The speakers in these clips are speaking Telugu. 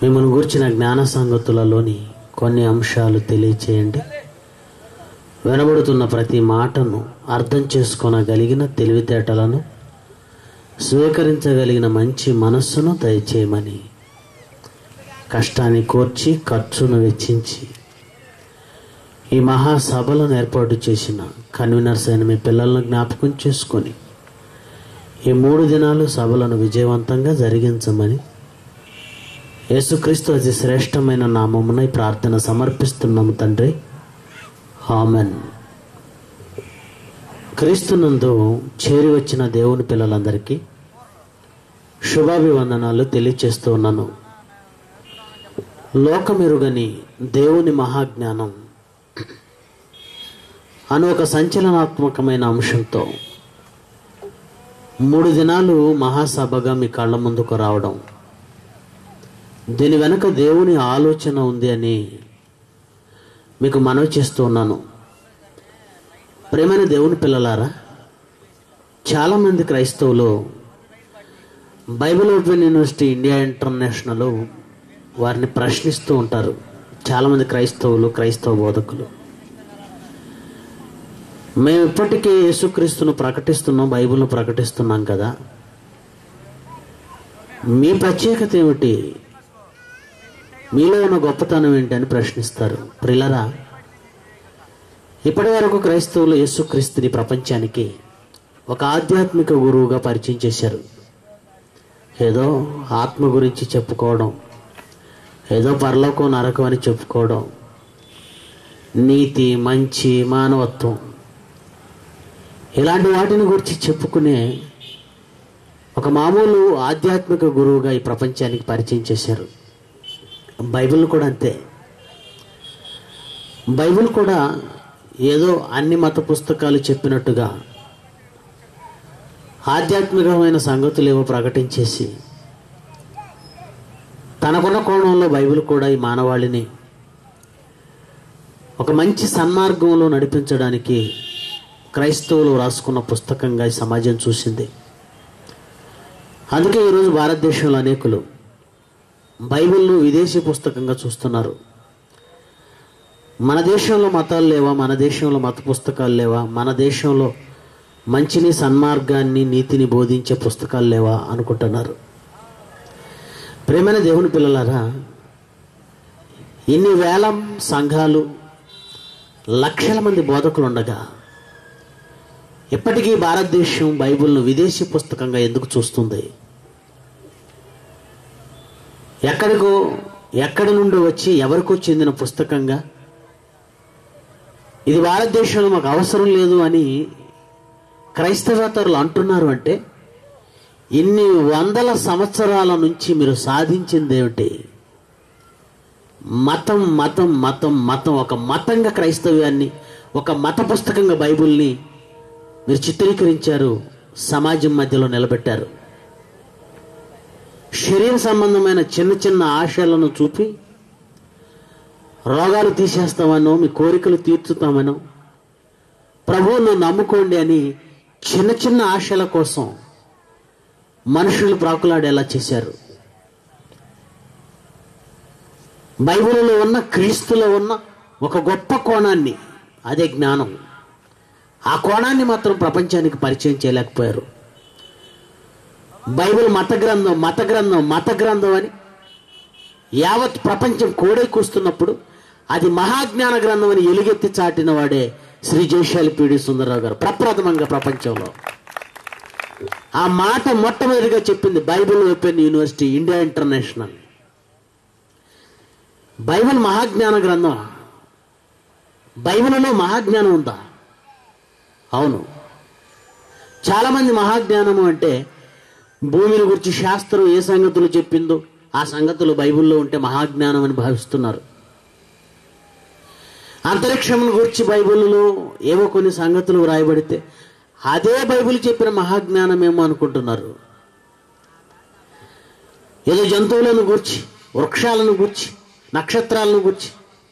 మిమ్మల్ని గూర్చిన జ్ఞాన సంగతులలోని కొన్ని అంశాలు తెలియచేయండి వినబడుతున్న ప్రతి మాటను అర్థం చేసుకొనగలిగిన తెలివితేటలను స్వీకరించగలిగిన మంచి మనస్సును దయచేయమని కష్టాన్ని కోర్చి ఖర్చును వెచ్చించి ఈ మహాసభలను ఏర్పాటు చేసిన కన్వీనర్స్ అయిన మీ పిల్లలను జ్ఞాపకం చేసుకొని ఈ మూడు దినాలు సభలను విజయవంతంగా జరిగించమని యేసుక్రీస్తు అతి శ్రేష్టమైన నామమున ఈ ప్రార్థన సమర్పిస్తున్నాము తండ్రి ఆమెన్ క్రీస్తునందు చేరి వచ్చిన దేవుని పిల్లలందరికీ శుభాభివందనాలు తెలియచేస్తూ ఉన్నాను లోకమెరుగని దేవుని మహాజ్ఞానం అను ఒక సంచలనాత్మకమైన అంశంతో మూడు దినాలు మహాసభగా మీ కళ్ళ ముందుకు రావడం దీని వెనుక దేవుని ఆలోచన ఉంది అని మీకు మనవి చేస్తూ ఉన్నాను ప్రేమైన దేవుని పిల్లలారా చాలామంది క్రైస్తవులు Bible open university India international వారిని ప్రశ్నిస్తూ ఉంటారు చాలామంది క్రైస్తవులు క్రైస్తవ బోధకులు మేము ఇప్పటికే యేసుక్రీస్తును ప్రకటిస్తున్నాం బైబిల్ను ప్రకటిస్తున్నాం కదా మీ ప్రత్యేకత ఏమిటి మీలో ఉన్న గొప్పతనం ఏంటి అని ప్రశ్నిస్తారు ప్రిలరా ఇప్పటి వరకు క్రైస్తవులు యేసుక్రీస్తుని ప్రపంచానికి ఒక ఆధ్యాత్మిక గురువుగా పరిచయం చేశారు ఏదో ఆత్మ గురించి చెప్పుకోవడం ఏదో పరలోకం నరకం అని చెప్పుకోవడం నీతి మంచి మానవత్వం ఇలాంటి వాటిని గురించి చెప్పుకునే ఒక మామూలు ఆధ్యాత్మిక గురువుగా ఈ ప్రపంచానికి పరిచయం చేశారు బైబిల్ కూడా అంతే బైబిల్ కూడా ఏదో అన్ని మత పుస్తకాలు చెప్పినట్టుగా ఆధ్యాత్మికమైన సంగతులు ఏవో ప్రకటించేసి తనకున్న కోణంలో బైబిల్ కూడా ఈ మానవాళిని ఒక మంచి సన్మార్గంలో నడిపించడానికి క్రైస్తవులు రాసుకున్న పుస్తకంగా ఈ సమాజం చూసింది అందుకే ఈరోజు భారతదేశంలో అనేకులు బైబిల్ను విదేశీ పుస్తకంగా చూస్తున్నారు మన దేశంలో మతాలు లేవా మన దేశంలో మత పుస్తకాలు లేవా మన దేశంలో మంచిని సన్మార్గాన్ని నీతిని బోధించే పుస్తకాలు లేవా అనుకుంటున్నారు ప్రేమైన దేవుని పిల్లలారా ఇన్ని వేల సంఘాలు లక్షల మంది బోధకులు ఉండగా ఇప్పటికీ భారతదేశం బైబిల్ను విదేశీ పుస్తకంగా ఎందుకు చూస్తుంది ఎక్కడికో ఎక్కడి నుండి వచ్చి ఎవరికో చెందిన పుస్తకంగా ఇది భారతదేశంలో మాకు అవసరం లేదు అని క్రైస్తవేతరులు అంటున్నారు అంటే ఇన్ని వందల సంవత్సరాల నుంచి మీరు సాధించింది ఏమిటి మతం మతం మతం మతం ఒక మతంగా క్రైస్తవ్యాన్ని ఒక మత పుస్తకంగా బైబిల్ని మీరు చిత్రీకరించారు సమాజం మధ్యలో నిలబెట్టారు శరీర సంబంధమైన చిన్న చిన్న ఆశలను చూపి రోగాలు తీసేస్తామనో మీ కోరికలు తీర్చుతామనో ప్రభువును నమ్ముకోండి అని చిన్న చిన్న ఆశల కోసం మనుషులు ప్రాకులాడేలా చేశారు బైబిల్లో ఉన్న క్రీస్తులో ఉన్న ఒక గొప్ప కోణాన్ని అదే జ్ఞానం ఆ కోణాన్ని మాత్రం ప్రపంచానికి పరిచయం చేయలేకపోయారు బైబిల్ మత గ్రంథం మత గ్రంథం మత గ్రంథం అని యావత్ ప్రపంచం కోడై కూస్తున్నప్పుడు అది మహాజ్ఞాన గ్రంథం అని ఎలుగెత్తి చాటిన వాడే శ్రీ జయశాలి పీడి సుందరరావు గారు ప్రప్రథమంగా ప్రపంచంలో ఆ మాట మొట్టమొదటిగా చెప్పింది Bible open university India international Bible మహాజ్ఞాన గ్రంథం బైబిల్లో మహాజ్ఞానం ఉందా అవును చాలామంది మహాజ్ఞానము అంటే భూమిని గురించి శాస్త్రం ఏ సంగతులు చెప్పిందో ఆ సంగతులు బైబిల్లో ఉంటే మహాజ్ఞానం అని భావిస్తున్నారు అంతరిక్షం గురించి బైబిల్లో ఏవో కొన్ని సంగతులు వ్రాయబడితే అదే బైబిల్ చెప్పిన మహాజ్ఞానం ఏమో అనుకుంటున్నారు ఏదో జంతువులను గూర్చి వృక్షాలను గూర్చి నక్షత్రాలను గూర్చి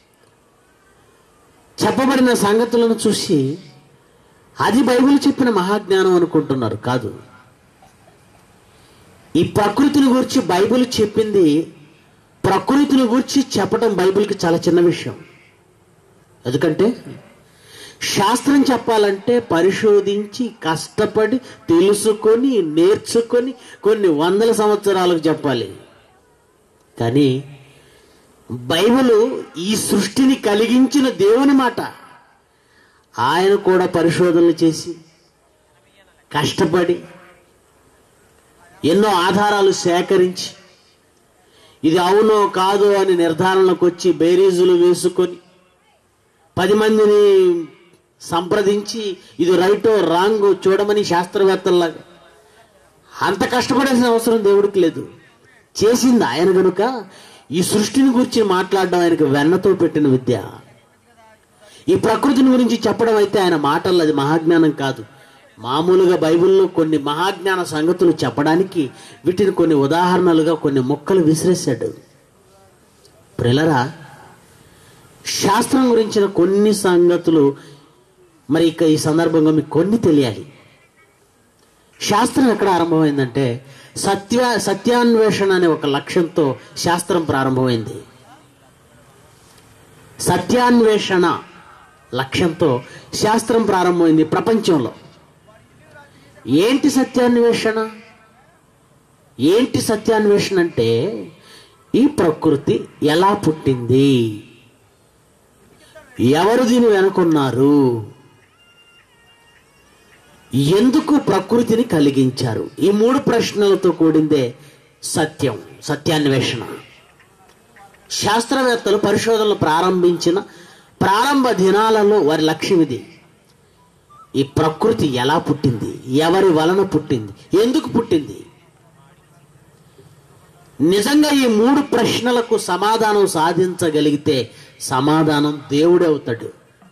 చెప్పబడిన సంగతులను చూసి అది బైబిల్ చెప్పిన మహాజ్ఞానం అనుకుంటున్నారు కాదు ఈ ప్రకృతిని గురించి బైబిల్ చెప్పింది ప్రకృతిని గురించి చెప్పడం బైబిల్కి చాలా చిన్న విషయం ఎందుకంటే శాస్త్రం చెప్పాలంటే పరిశోధించి కష్టపడి తెలుసుకొని నేర్చుకొని కొన్ని వందల సంవత్సరాలకు చెప్పాలి కానీ బైబిల్ ఈ సృష్టిని కలిగించిన దేవుని మాట ఆయన కూడా పరిశోధనలు చేసి కష్టపడి ఎన్నో ఆధారాలు సేకరించి ఇది అవునో కాదో అని నిర్ధారణకు వచ్చి బేరీజులు వేసుకొని పది మందిని సంప్రదించి ఇది రైటో రాంగో చూడమని శాస్త్రవేత్తల్లాగా అంత కష్టపడాల్సిన అవసరం దేవుడికి లేదు చేసింది ఆయన గనుక ఈ సృష్టిని గురించి మాట్లాడడం ఆయనకు వెన్నతో పెట్టిన విద్య ఈ ప్రకృతిని గురించి చెప్పడం అయితే ఆయన మాటల్లో అది మహాజ్ఞానం కాదు మామూలుగా బైబిల్లో కొన్ని మహాజ్ఞాన సంగతులు చెప్పడానికి వీటిని కొన్ని ఉదాహరణలుగా కొన్ని మొక్కలు విసిరేశాడు ప్రిలరా శాస్త్రం గురించిన కొన్ని సంగతులు మరి ఇక ఈ సందర్భంగా మీకు కొన్ని తెలియాలి శాస్త్రం ఎక్కడ ఆరంభమైందంటే సత్య సత్యాన్వేషణ అనే ఒక లక్ష్యంతో శాస్త్రం ప్రారంభమైంది సత్యాన్వేషణ లక్ష్యంతో శాస్త్రం ప్రారంభమైంది ప్రపంచంలో ఏంటి సత్యాన్వేషణ ఏంటి సత్యాన్వేషణ అంటే ఈ ప్రకృతి ఎలా పుట్టింది ఎవరు దీని వెనుకున్నారు ఎందుకు ప్రకృతిని కలిగించారు ఈ మూడు ప్రశ్నలతో కూడిందే సత్యం సత్యాన్వేషణ శాస్త్రవేత్తలు పరిశోధనలు ప్రారంభించిన ప్రారంభ దినాలలో వారి లక్ష్యం ఇది ఈ ప్రకృతి ఎలా పుట్టింది ఎవరి వలన పుట్టింది ఎందుకు పుట్టింది నిజంగా ఈ మూడు ప్రశ్నలకు సమాధానం సాధించగలిగితే సమాధానం దేవుడే అవుతాడు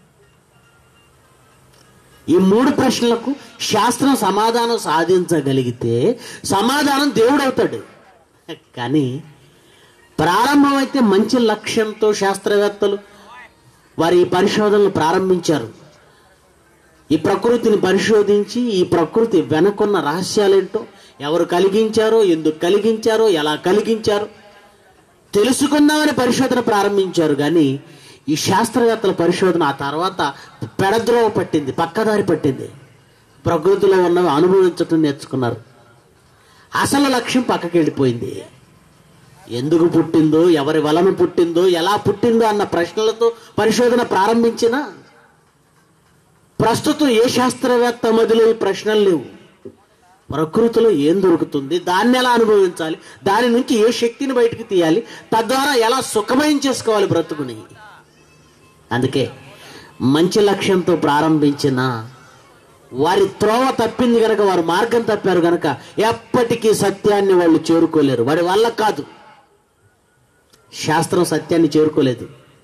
ఈ మూడు ప్రశ్నలకు శాస్త్రం సమాధానం సాధించగలిగితే సమాధానం దేవుడు అవుతాడు కానీ ప్రారంభమైతే మంచి లక్ష్యంతో శాస్త్రవేత్తలు వారి ఈ పరిశోధనలు ప్రారంభించారు ఈ ప్రకృతిని పరిశోధించి ఈ ప్రకృతి వెనుకున్న రహస్యాలేంటో ఎవరు కలిగించారో ఎందుకు కలిగించారో ఎలా కలిగించారో తెలుసుకుందామని పరిశోధన ప్రారంభించారు కానీ ఈ శాస్త్రవేత్తల పరిశోధన ఆ తర్వాత పెడద్రోవ పట్టింది పక్కదారి పట్టింది ప్రకృతిలో ఉన్నవి అనుభవించటం నేర్చుకున్నారు అసలు లక్ష్యం పక్కకి వెళ్ళిపోయింది ఎందుకు పుట్టిందో ఎవరి వలన పుట్టిందో ఎలా పుట్టిందో అన్న ప్రశ్నలతో పరిశోధన ప్రారంభించిన ప్రస్తుతం ఏ శాస్త్రవేత్త మదిలో ఈ ప్రశ్నలు లేవు ప్రకృతిలో ఏం దొరుకుతుంది దాన్ని ఎలా అనుభవించాలి దాని నుంచి ఏ శక్తిని బయటకు తీయాలి తద్వారా ఎలా సుఖమయం చేసుకోవాలి బ్రతుకుని అందుకే మంచి లక్ష్యంతో ప్రారంభించిన వారి త్రోవ తప్పింది గనక వారు మార్గం తప్పారు గనక ఎప్పటికీ సత్యాన్ని వాళ్ళు చేరుకోలేరు వాడి వల్ల కాదు శాస్త్రం సత్యాన్ని చేరుకోలేదు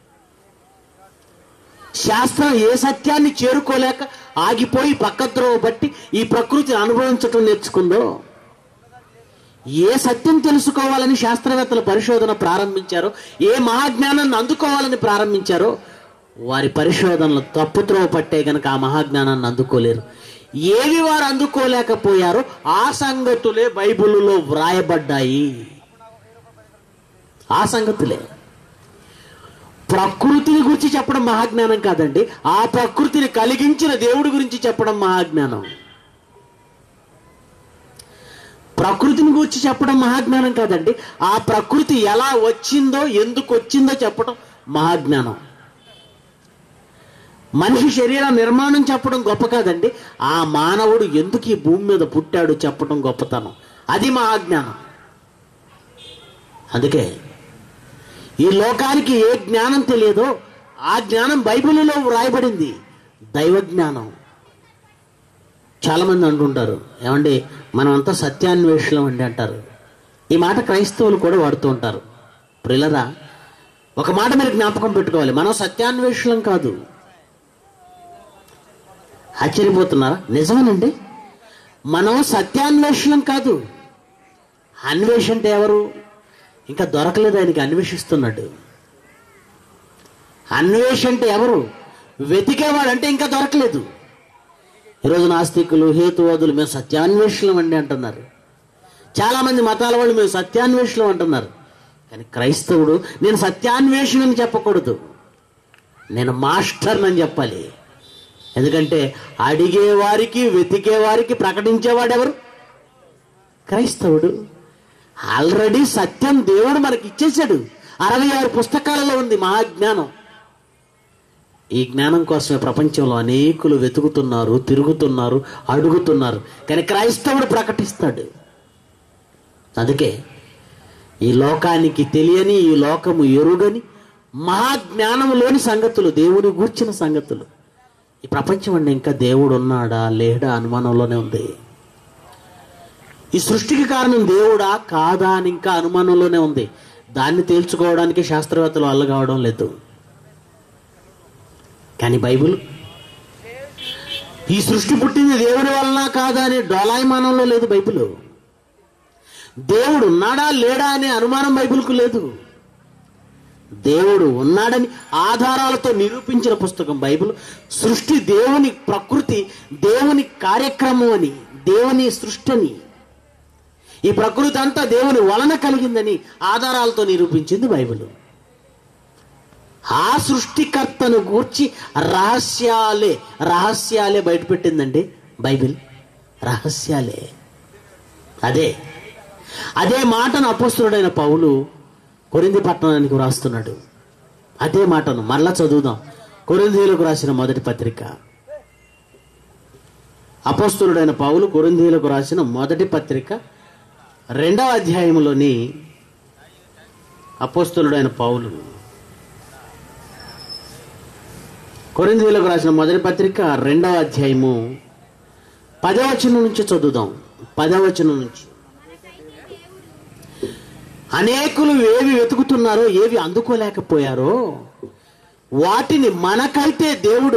శాస్త్రం ఏ సత్యాన్ని చేరుకోలేక ఆగిపోయి పక్కద్రోవ బట్టి ఈ ప్రకృతిని అనుభవించటం నేర్చుకుందో ఏ సత్యం తెలుసుకోవాలని శాస్త్రవేత్తలు పరిశోధన ప్రారంభించారో ఏ మహాజ్ఞానాన్ని అందుకోవాలని ప్రారంభించారో వారి పరిశోధనలు తప్పుత్రోవ పట్టే గనక ఆ మహాజ్ఞానాన్ని అందుకోలేరు ఏవి వారు అందుకోలేకపోయారో ఆ సంగతులే బైబిల్లో వ్రాయబడ్డాయి ఆ సంగతులే ప్రకృతిని గురించి చెప్పడం మహాజ్ఞానం కాదండి ఆ ప్రకృతిని కలిగించిన దేవుడి గురించి చెప్పడం మహాజ్ఞానం ప్రకృతిని గురించి చెప్పడం మహాజ్ఞానం కాదండి ఆ ప్రకృతి ఎలా వచ్చిందో ఎందుకు వచ్చిందో చెప్పడం మహాజ్ఞానం మనిషి శరీర నిర్మాణం చెప్పడం గొప్ప కాదండి ఆ మానవుడు ఎందుకు ఈ భూమి మీద పుట్టాడు చెప్పడం గొప్పతనం అది మహాజ్ఞానం అందుకే ఈ లోకానికి ఏ జ్ఞానం తెలియదో ఆ జ్ఞానం బైబిల్లో వ్రాయబడింది దైవ జ్ఞానం చాలా మంది అంటుంటారు ఏమండి మనమంతా సత్యాన్వేషణం అండి అంటారు ఈ మాట క్రైస్తవులు కూడా వాడుతూ ఉంటారు ప్రిలరా ఒక మాట మీరు జ్ఞాపకం పెట్టుకోవాలి మనం సత్యాన్వేషణం కాదు ఆశ్చర్యపోతున్నారా నిజమేనండి మనం సత్యాన్వేషణం కాదు అన్వేషణ అంటే ఎవరు ఇంకా దొరకలేదు ఆయనకి అన్వేషిస్తున్నాడు అన్వేష అంటే ఎవరు వెతికేవాడు అంటే ఇంకా దొరకలేదు ఈరోజు నాస్తికులు హేతువాదులు మేము సత్యాన్వేషణం అండి అంటున్నారు చాలా మంది మతాల వాళ్ళు మేము సత్యాన్వేషణం అంటున్నారు కానీ క్రైస్తవుడు నేను సత్యాన్వేషణని చెప్పకూడదు నేను మాస్టర్ అని చెప్పాలి ఎందుకంటే అడిగే వారికి వెతికే వారికి ప్రకటించేవాడెవరు క్రైస్తవుడు ఆల్రెడీ సత్యం దేవుడు మనకి ఇచ్చేశాడు అరవై ఆరు పుస్తకాలలో ఉంది మహాజ్ఞానం ఈ జ్ఞానం కోసమే ప్రపంచంలో అనేకులు వెతుకుతున్నారు తిరుగుతున్నారు అడుగుతున్నారు కానీ క్రైస్తవుడు ప్రకటిస్తాడు అందుకే ఈ లోకానికి తెలియని ఈ లోకము ఎరుగని మహాజ్ఞానములోని సంగతులు దేవుని గూర్చిన సంగతులు ఈ ప్రపంచం అంటే ఇంకా దేవుడు ఉన్నాడా లేడా అనుమానంలోనే ఉంది ఈ సృష్టికి కారణం దేవుడా కాదా అని ఇంకా అనుమానంలోనే ఉంది దాన్ని తేల్చుకోవడానికి శాస్త్రవేత్తలు వల్ల కావడం లేదు కానీ బైబిల్ ఈ సృష్టి పుట్టింది దేవుడి వలన కాదా అనే డోలాయమానంలో లేదు బైబిల్ దేవుడు ఉన్నాడా లేడా అనే అనుమానం బైబిల్కు లేదు దేవుడు ఉన్నాడని ఆధారాలతో నిరూపించిన పుస్తకం బైబిల్ సృష్టి దేవుని ప్రకృతి దేవుని కార్యక్రమం అని దేవుని సృష్టిని ఈ ప్రకృతి అంతా దేవుని వలన కలిగిందని ఆధారాలతో నిరూపించింది బైబిల్ ఆ సృష్టికర్తను గూర్చి రహస్యాలే రహస్యాలే బయటపెట్టిందండి బైబిల్ రహస్యాలే అదే అదే మాటను అపోస్తుడైన పౌలు కొరింది పట్టణానికి వ్రాస్తున్నాడు అదే మాటను మరలా చదువుదాం కొరిందీలకు రాసిన మొదటి పత్రిక అపోస్తులుడైన పౌలు కొరిందీలకు రాసిన మొదటి పత్రిక రెండవ అధ్యాయంలోని అపోస్తులుడైన పౌలు కొరిందీలకు రాసిన మొదటి పత్రిక రెండవ అధ్యాయము పదవచనం నుంచి చదువుదాం పదవచనం నుంచి అనేకులు ఏవి వెతుకుతున్నారో ఏవి అందుకోలేకపోయారో వాటిని మనకైతే దేవుడు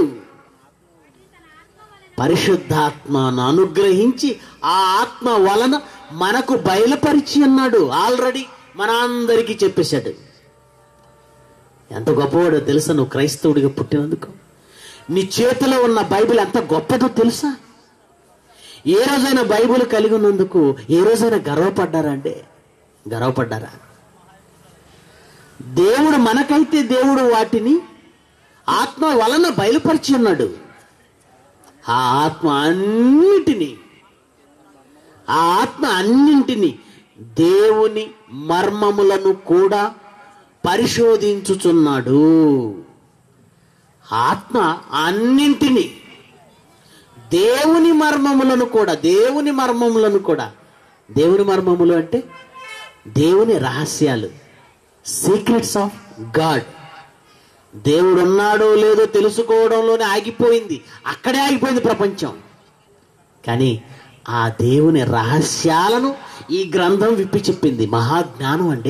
పరిశుద్ధాత్మను అనుగ్రహించి ఆ ఆత్మ వలన మనకు బయలుపరిచి అన్నాడు ఆల్రెడీ మన అందరికీ చెప్పేశాడు ఎంత గొప్పవాడో తెలుసా నువ్వు క్రైస్తవుడిగా పుట్టినందుకు నీ చేతిలో ఉన్న బైబిల్ ఎంత గొప్పదో తెలుసా ఏ రోజైనా బైబిల్ కలిగి ఉన్నందుకు ఏ రోజైనా గర్వపడ్డారా అంటే గర్వపడ్డారా దేవుడు మనకైతే దేవుడు వాటిని ఆత్మ వలన బయలుపరిచి ఉన్నాడు ఆ ఆత్మ అన్నిటినీ ఆ ఆత్మ అన్నింటినీ దేవుని మర్మములను కూడా పరిశోధించుచున్నాడు ఆత్మ అన్నింటినీ దేవుని మర్మములను కూడా దేవుని మర్మములను కూడా దేవుని మర్మములు అంటే దేవుని రహస్యాలు సీక్రెట్స్ ఆఫ్ గాడ్ దేవుడు ఉన్నాడో లేదో తెలుసుకోవడంలోనే ఆగిపోయింది అక్కడే ఆగిపోయింది ప్రపంచం కానీ ఆ దేవుని రహస్యాలను ఈ గ్రంథం విప్పి చెప్పింది మహాజ్ఞానం అంటే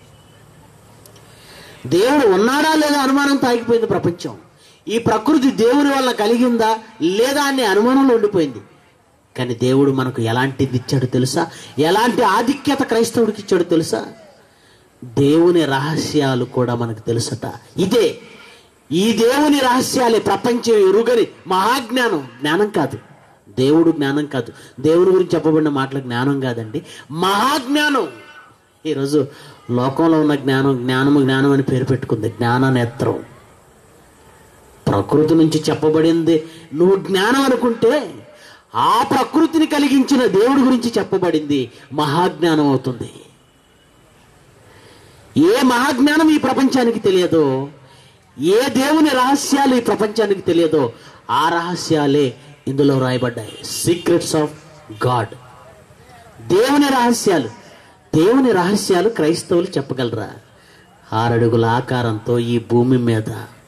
దేవుడు ఉన్నాడా లేదా అనుమానంతో ఆగిపోయింది ప్రపంచం ఈ ప్రకృతి దేవుని వల్ల కలిగిందా లేదా అనే అనుమానంలో ఉండిపోయింది కానీ దేవుడు మనకు ఎలాంటిది ఇచ్చాడు తెలుసా ఎలాంటి ఆధిక్యత క్రైస్తవుడికి ఇచ్చాడు తెలుసా దేవుని రహస్యాలు కూడా మనకు తెలుసట ఇదే ఈ దేవుని రహస్యాలే ప్రపంచం ఎరుగని మహాజ్ఞానం జ్ఞానం కాదు దేవుడు జ్ఞానం కాదు దేవుని గురించి చెప్పబడిన మాటల జ్ఞానం కాదండి మహాజ్ఞానం ఈరోజు లోకంలో ఉన్న జ్ఞానం జ్ఞానము జ్ఞానం అని పేరు పెట్టుకుంది జ్ఞాననేత్రం ప్రకృతి నుంచి చెప్పబడింది నువ్వు జ్ఞానం అనుకుంటే ఆ ప్రకృతిని కలిగించిన దేవుడి గురించి చెప్పబడింది మహాజ్ఞానం అవుతుంది ఏ మహాజ్ఞానం ఈ ప్రపంచానికి తెలియదో ఏ దేవుని రహస్యాలు ఈ ప్రపంచానికి తెలియదో ఆ రహస్యాలే ఇందులో రాయబడ్డాయి సీక్రెట్స్ ఆఫ్ గాడ్ దేవుని రహస్యాలు దేవుని రహస్యాలు క్రైస్తవులు చెప్పగలరా ఆరడుగుల ఆకారంతో ఈ భూమి మీద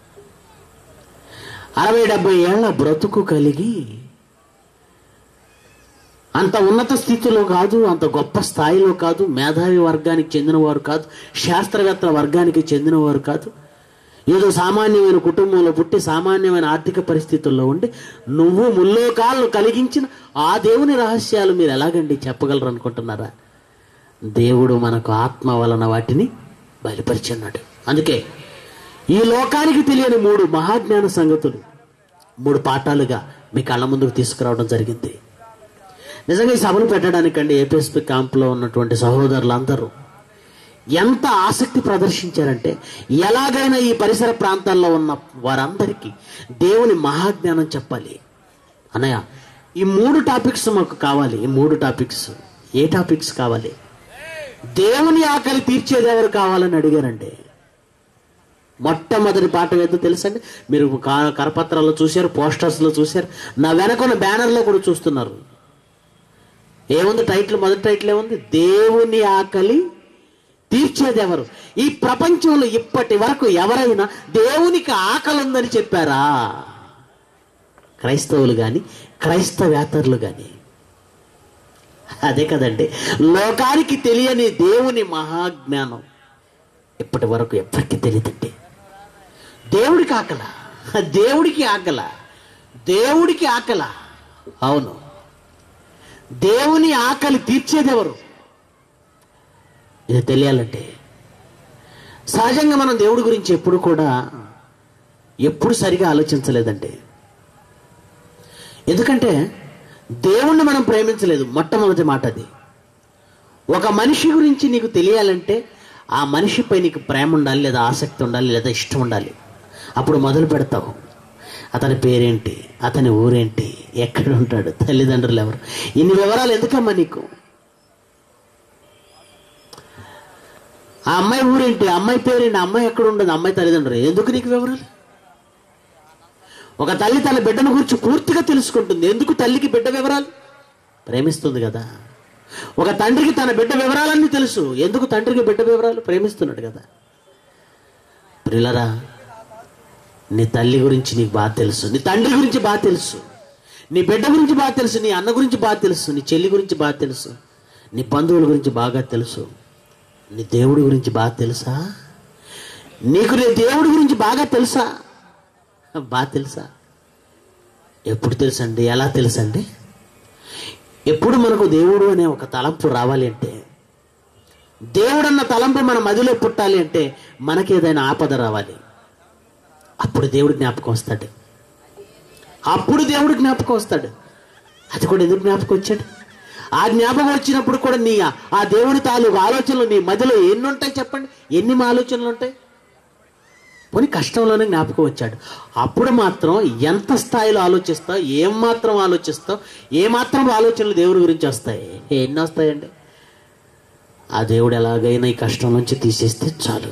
అరవై డెబ్బై ఏళ్ల బ్రతుకు కలిగి అంత ఉన్నత స్థితిలో కాదు అంత గొప్ప స్థాయిలో కాదు మేధావి వర్గానికి చెందినవారు కాదు శాస్త్రవేత్తల వర్గానికి చెందినవారు కాదు ఏదో సామాన్యమైన కుటుంబంలో పుట్టి సామాన్యమైన ఆర్థిక పరిస్థితుల్లో ఉండి నువ్వు ముల్లోకాలను కలిగించిన ఆ దేవుని రహస్యాలు మీరు ఎలాగండి చెప్పగలరు అనుకుంటున్నారా దేవుడు మనకు ఆత్మ వలన వాటిని బయలుపరిచున్నాడు అందుకే ఈ లోకానికి తెలియని మూడు మహాజ్ఞాన సంగతులు మూడు పాఠాలుగా మీ కళ్ళ ముందుకు తీసుకురావడం జరిగింది నిజంగా ఈ సభలు పెట్టడానికండి ఏపీఎస్పీ క్యాంపులో ఉన్నటువంటి సహోదరులందరూ ఎంత ఆసక్తి ప్రదర్శించారంటే ఎలాగైనా ఈ పరిసర ప్రాంతాల్లో ఉన్న వారందరికీ దేవుని మహాజ్ఞానం చెప్పాలి అన్నయ్య ఈ మూడు టాపిక్స్ మాకు కావాలి ఈ మూడు టాపిక్స్ ఏ టాపిక్స్ కావాలి దేవుని ఆకలి తీర్చేది ఎవరు కావాలని అడిగారండి మొట్టమొదటి పాఠం ఏదో తెలుసండి మీరు కా- కరపత్రాల్లో చూశారు పోస్టర్స్లో చూశారు నా వెనకున్న బ్యానర్లో కూడా చూస్తున్నారు ఏముంది టైటిల్ మొదటి టైటిల్ ఏముంది దేవుని ఆకలి తీర్చేది ఎవరు ఈ ప్రపంచంలో ఇప్పటి వరకు ఎవరైనా దేవునికి ఆకలి ఉందని చెప్పారా క్రైస్తవులు కానీ క్రైస్తవేతరులు కానీ అదే కదండి లోకానికి తెలియని దేవుని మహాజ్ఞానం ఇప్పటి వరకు ఎప్పటికీ తెలియదండి దేవుడికి ఆకల దేవుడికి ఆకల దేవుడికి ఆకల అవును దేవుని ఆకలి తీర్చేదెవరు ఇది తెలియాలంటే సహజంగా మనం దేవుడి గురించి ఎప్పుడు కూడా ఎప్పుడు సరిగా ఆలోచించలేదండి ఎందుకంటే దేవుణ్ణి మనం ప్రేమించలేదు మొట్టమొదటి మాట అది ఒక మనిషి గురించి నీకు తెలియాలంటే ఆ మనిషిపై నీకు ప్రేమ ఉండాలి లేదా ఆసక్తి ఉండాలి లేదా ఇష్టం ఉండాలి అప్పుడు మొదలు పెడతావు అతని పేరేంటి అతని ఊరేంటి ఎక్కడ ఉంటాడు తల్లిదండ్రులు ఎవరు ఇన్ని వివరాలు ఎందుకమ్మా నీకు ఆ అమ్మాయి ఊరేంటి ఆ అమ్మాయి పేరేంటి ఆ అమ్మాయి ఎక్కడ ఉండదు అమ్మాయి తల్లిదండ్రులు ఎందుకు నీకు వివరాలు ఒక తల్లి తన బిడ్డను గురించి పూర్తిగా తెలుసుకుంటుంది ఎందుకు తల్లికి బిడ్డ వివరాలు ప్రేమిస్తుంది కదా ఒక తండ్రికి తన బిడ్డ వివరాలన్నీ తెలుసు ఎందుకు తండ్రికి బిడ్డ వివరాలు ప్రేమిస్తున్నాడు కదా ప్రిలరా నీ తల్లి గురించి నీకు బాగా తెలుసు నీ తండ్రి గురించి బాగా తెలుసు నీ బిడ్డ గురించి బాగా తెలుసు నీ అన్న గురించి బాగా తెలుసు నీ చెల్లి గురించి బాగా తెలుసు నీ బంధువుల గురించి బాగా తెలుసు నీ దేవుడి గురించి బాగా తెలుసా నీకు నీ దేవుడి గురించి బాగా తెలుసా బాగా తెలుసా ఎప్పుడు తెలుసండి ఎలా తెలుసండి ఎప్పుడు మనకు దేవుడు అనే ఒక తలంపు రావాలి అంటే దేవుడన్న తలంపు మన మదిలో పుట్టాలి అంటే మనకి ఏదైనా ఆపద రావాలి అప్పుడు దేవుడు జ్ఞాపకం వస్తాడు అప్పుడు దేవుడు జ్ఞాపకం వస్తాడు అది కూడా ఎందుకు జ్ఞాపకం వచ్చాడు ఆ జ్ఞాపకం వచ్చినప్పుడు కూడా నీ ఆ దేవుడి తాలూకు ఆలోచనలు నీ మదిలో ఎన్ని ఉంటాయి చెప్పండి ఎన్ని మా ఆలోచనలు ఉంటాయి పోనీ కష్టంలోనే జ్ఞాపకం వచ్చాడు అప్పుడు మాత్రం ఎంత స్థాయిలో ఆలోచిస్తావు ఏం మాత్రం ఆలోచిస్తావు ఏ మాత్రం ఆలోచనలు దేవుడి గురించి వస్తాయి ఎన్ని వస్తాయండి ఆ దేవుడు ఎలాగైనా ఈ కష్టం నుంచి తీసేస్తే చాలు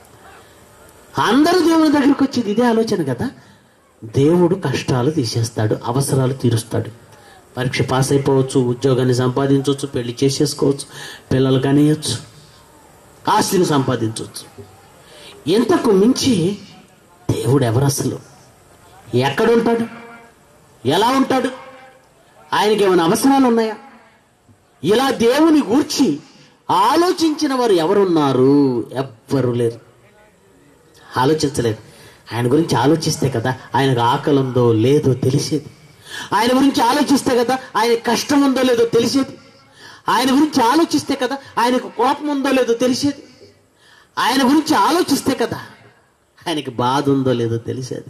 అందరూ దేవుని దగ్గరికి వచ్చేది ఇదే ఆలోచన కదా దేవుడు కష్టాలు తీసేస్తాడు అవసరాలు తీరుస్తాడు పరీక్ష పాస్ అయిపోవచ్చు ఉద్యోగాన్ని సంపాదించవచ్చు పెళ్లి చేసేసుకోవచ్చు పిల్లలు కనియచ్చు ఆస్తిని సంపాదించవచ్చు ఇంతకు మించి దేవుడు ఎవరు అసలు ఎక్కడ ఉంటాడు ఎలా ఉంటాడు ఆయనకి ఏమైనా అవసరాలు ఉన్నాయా ఇలా దేవుని గూర్చి ఆలోచించిన వారు ఎవరున్నారు ఎవ్వరు లేరు ఆలోచించలేదు ఆయన గురించి ఆలోచిస్తే కదా ఆయనకు ఆకలి ఉందో లేదో తెలిసేది ఆయన గురించి ఆలోచిస్తే కదా ఆయన కష్టం ఉందో లేదో తెలిసేది ఆయన గురించి ఆలోచిస్తే కదా ఆయనకు కోపం ఉందో లేదో తెలిసేది ఆయన గురించి ఆలోచిస్తే కదా ఆయనకి బాధ ఉందో లేదో తెలిసేది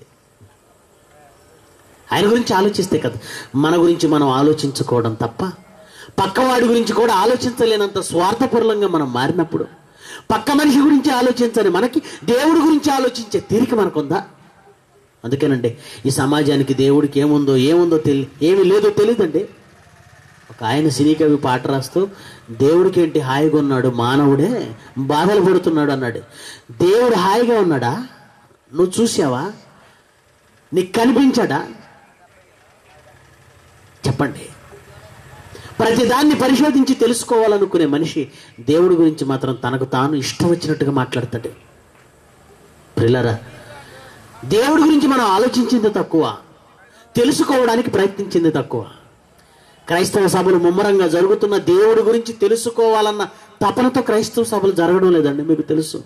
ఆయన గురించి ఆలోచిస్తే కదా మన గురించి మనం ఆలోచించుకోవడం తప్ప పక్కవాడి గురించి కూడా ఆలోచించలేనంత స్వార్థపూర్లంగా మనం మారినప్పుడు పక్క మనిషి గురించి ఆలోచించని మనకి దేవుడి గురించి ఆలోచించే తీరిక మనకుందా అందుకేనండి ఈ సమాజానికి దేవుడికి ఏముందో ఏముందో తెలి ఏమి లేదో తెలియదండి ఒక ఆయన సినీ కవి పాట రాస్తూ దేవుడికి ఏంటి హాయిగా ఉన్నాడు మానవుడే బాధలు పడుతున్నాడు అన్నాడు దేవుడు హాయిగా ఉన్నాడా నువ్వు చూసావా నీకు కనిపించాడా చెప్పండి ప్రతిదాన్ని పరిశోధించి తెలుసుకోవాలనుకునే మనిషి దేవుడి గురించి మాత్రం తనకు తాను ఇష్టం వచ్చినట్టుగా మాట్లాడతాడు ప్రిల్లరా దేవుడి గురించి మనం ఆలోచించింది తక్కువ తెలుసుకోవడానికి ప్రయత్నించింది తక్కువ క్రైస్తవ సభలు ముమ్మరంగా జరుగుతున్న దేవుడి గురించి తెలుసుకోవాలన్న తపనతో క్రైస్తవ సభలు జరగడం లేదండి మీకు తెలుసు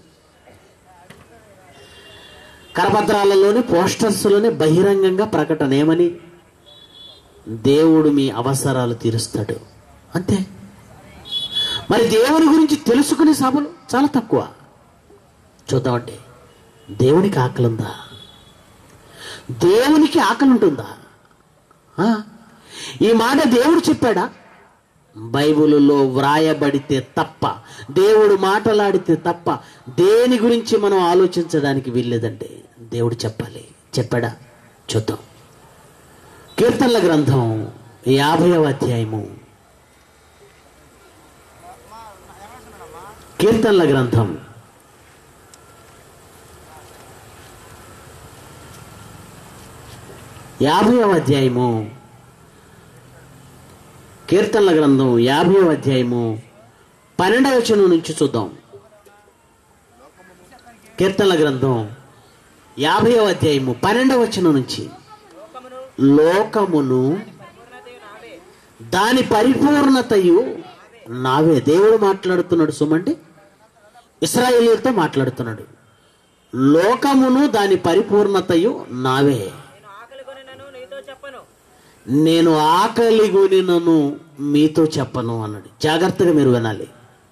కరపత్రాలలోని పోస్టర్స్లోనే బహిరంగంగా ప్రకటన ఏమని దేవుడు మీ అవసరాలు తీరుస్తాడు అంతే మరి దేవుని గురించి తెలుసుకునే సభలు చాలా తక్కువ చూద్దామండి దేవునికి ఆకలి ఉందా దేవునికి ఆకలి ఉంటుందా ఆ? ఈ మాట దేవుడు చెప్పాడా బైబిలులో వ్రాయబడితే తప్ప దేవుడు మాటలాడితే తప్ప దేని గురించి మనం ఆలోచించడానికి వీల్లేదండి దేవుడు చెప్పాలి చెప్పాడా చూద్దాం కీర్తనల గ్రంథం యాభైవ అధ్యాయము కీర్తనల గ్రంథం యాభైవ అధ్యాయము కీర్తనల గ్రంథం యాభైవ అధ్యాయము పన్నెండవ వచనం నుంచి చూద్దాం కీర్తనల గ్రంథం యాభైవ అధ్యాయము పన్నెండవ వచనం నుంచి లోకమును దాని పరిపూర్ణతయు నావే దేవుడు మాట్లాడుతున్నాడు సుమండి ఇస్రాయేలీలతో మాట్లాడుతున్నాడు లోకమును దాని పరిపూర్ణతయు నావే నేను ఆకలి కొనినను నీతో చెప్పను నేను ఆకలి కొనినను మీతో చెప్పను అన్నాడు జాగ్రత్తగా మీరు వినాలి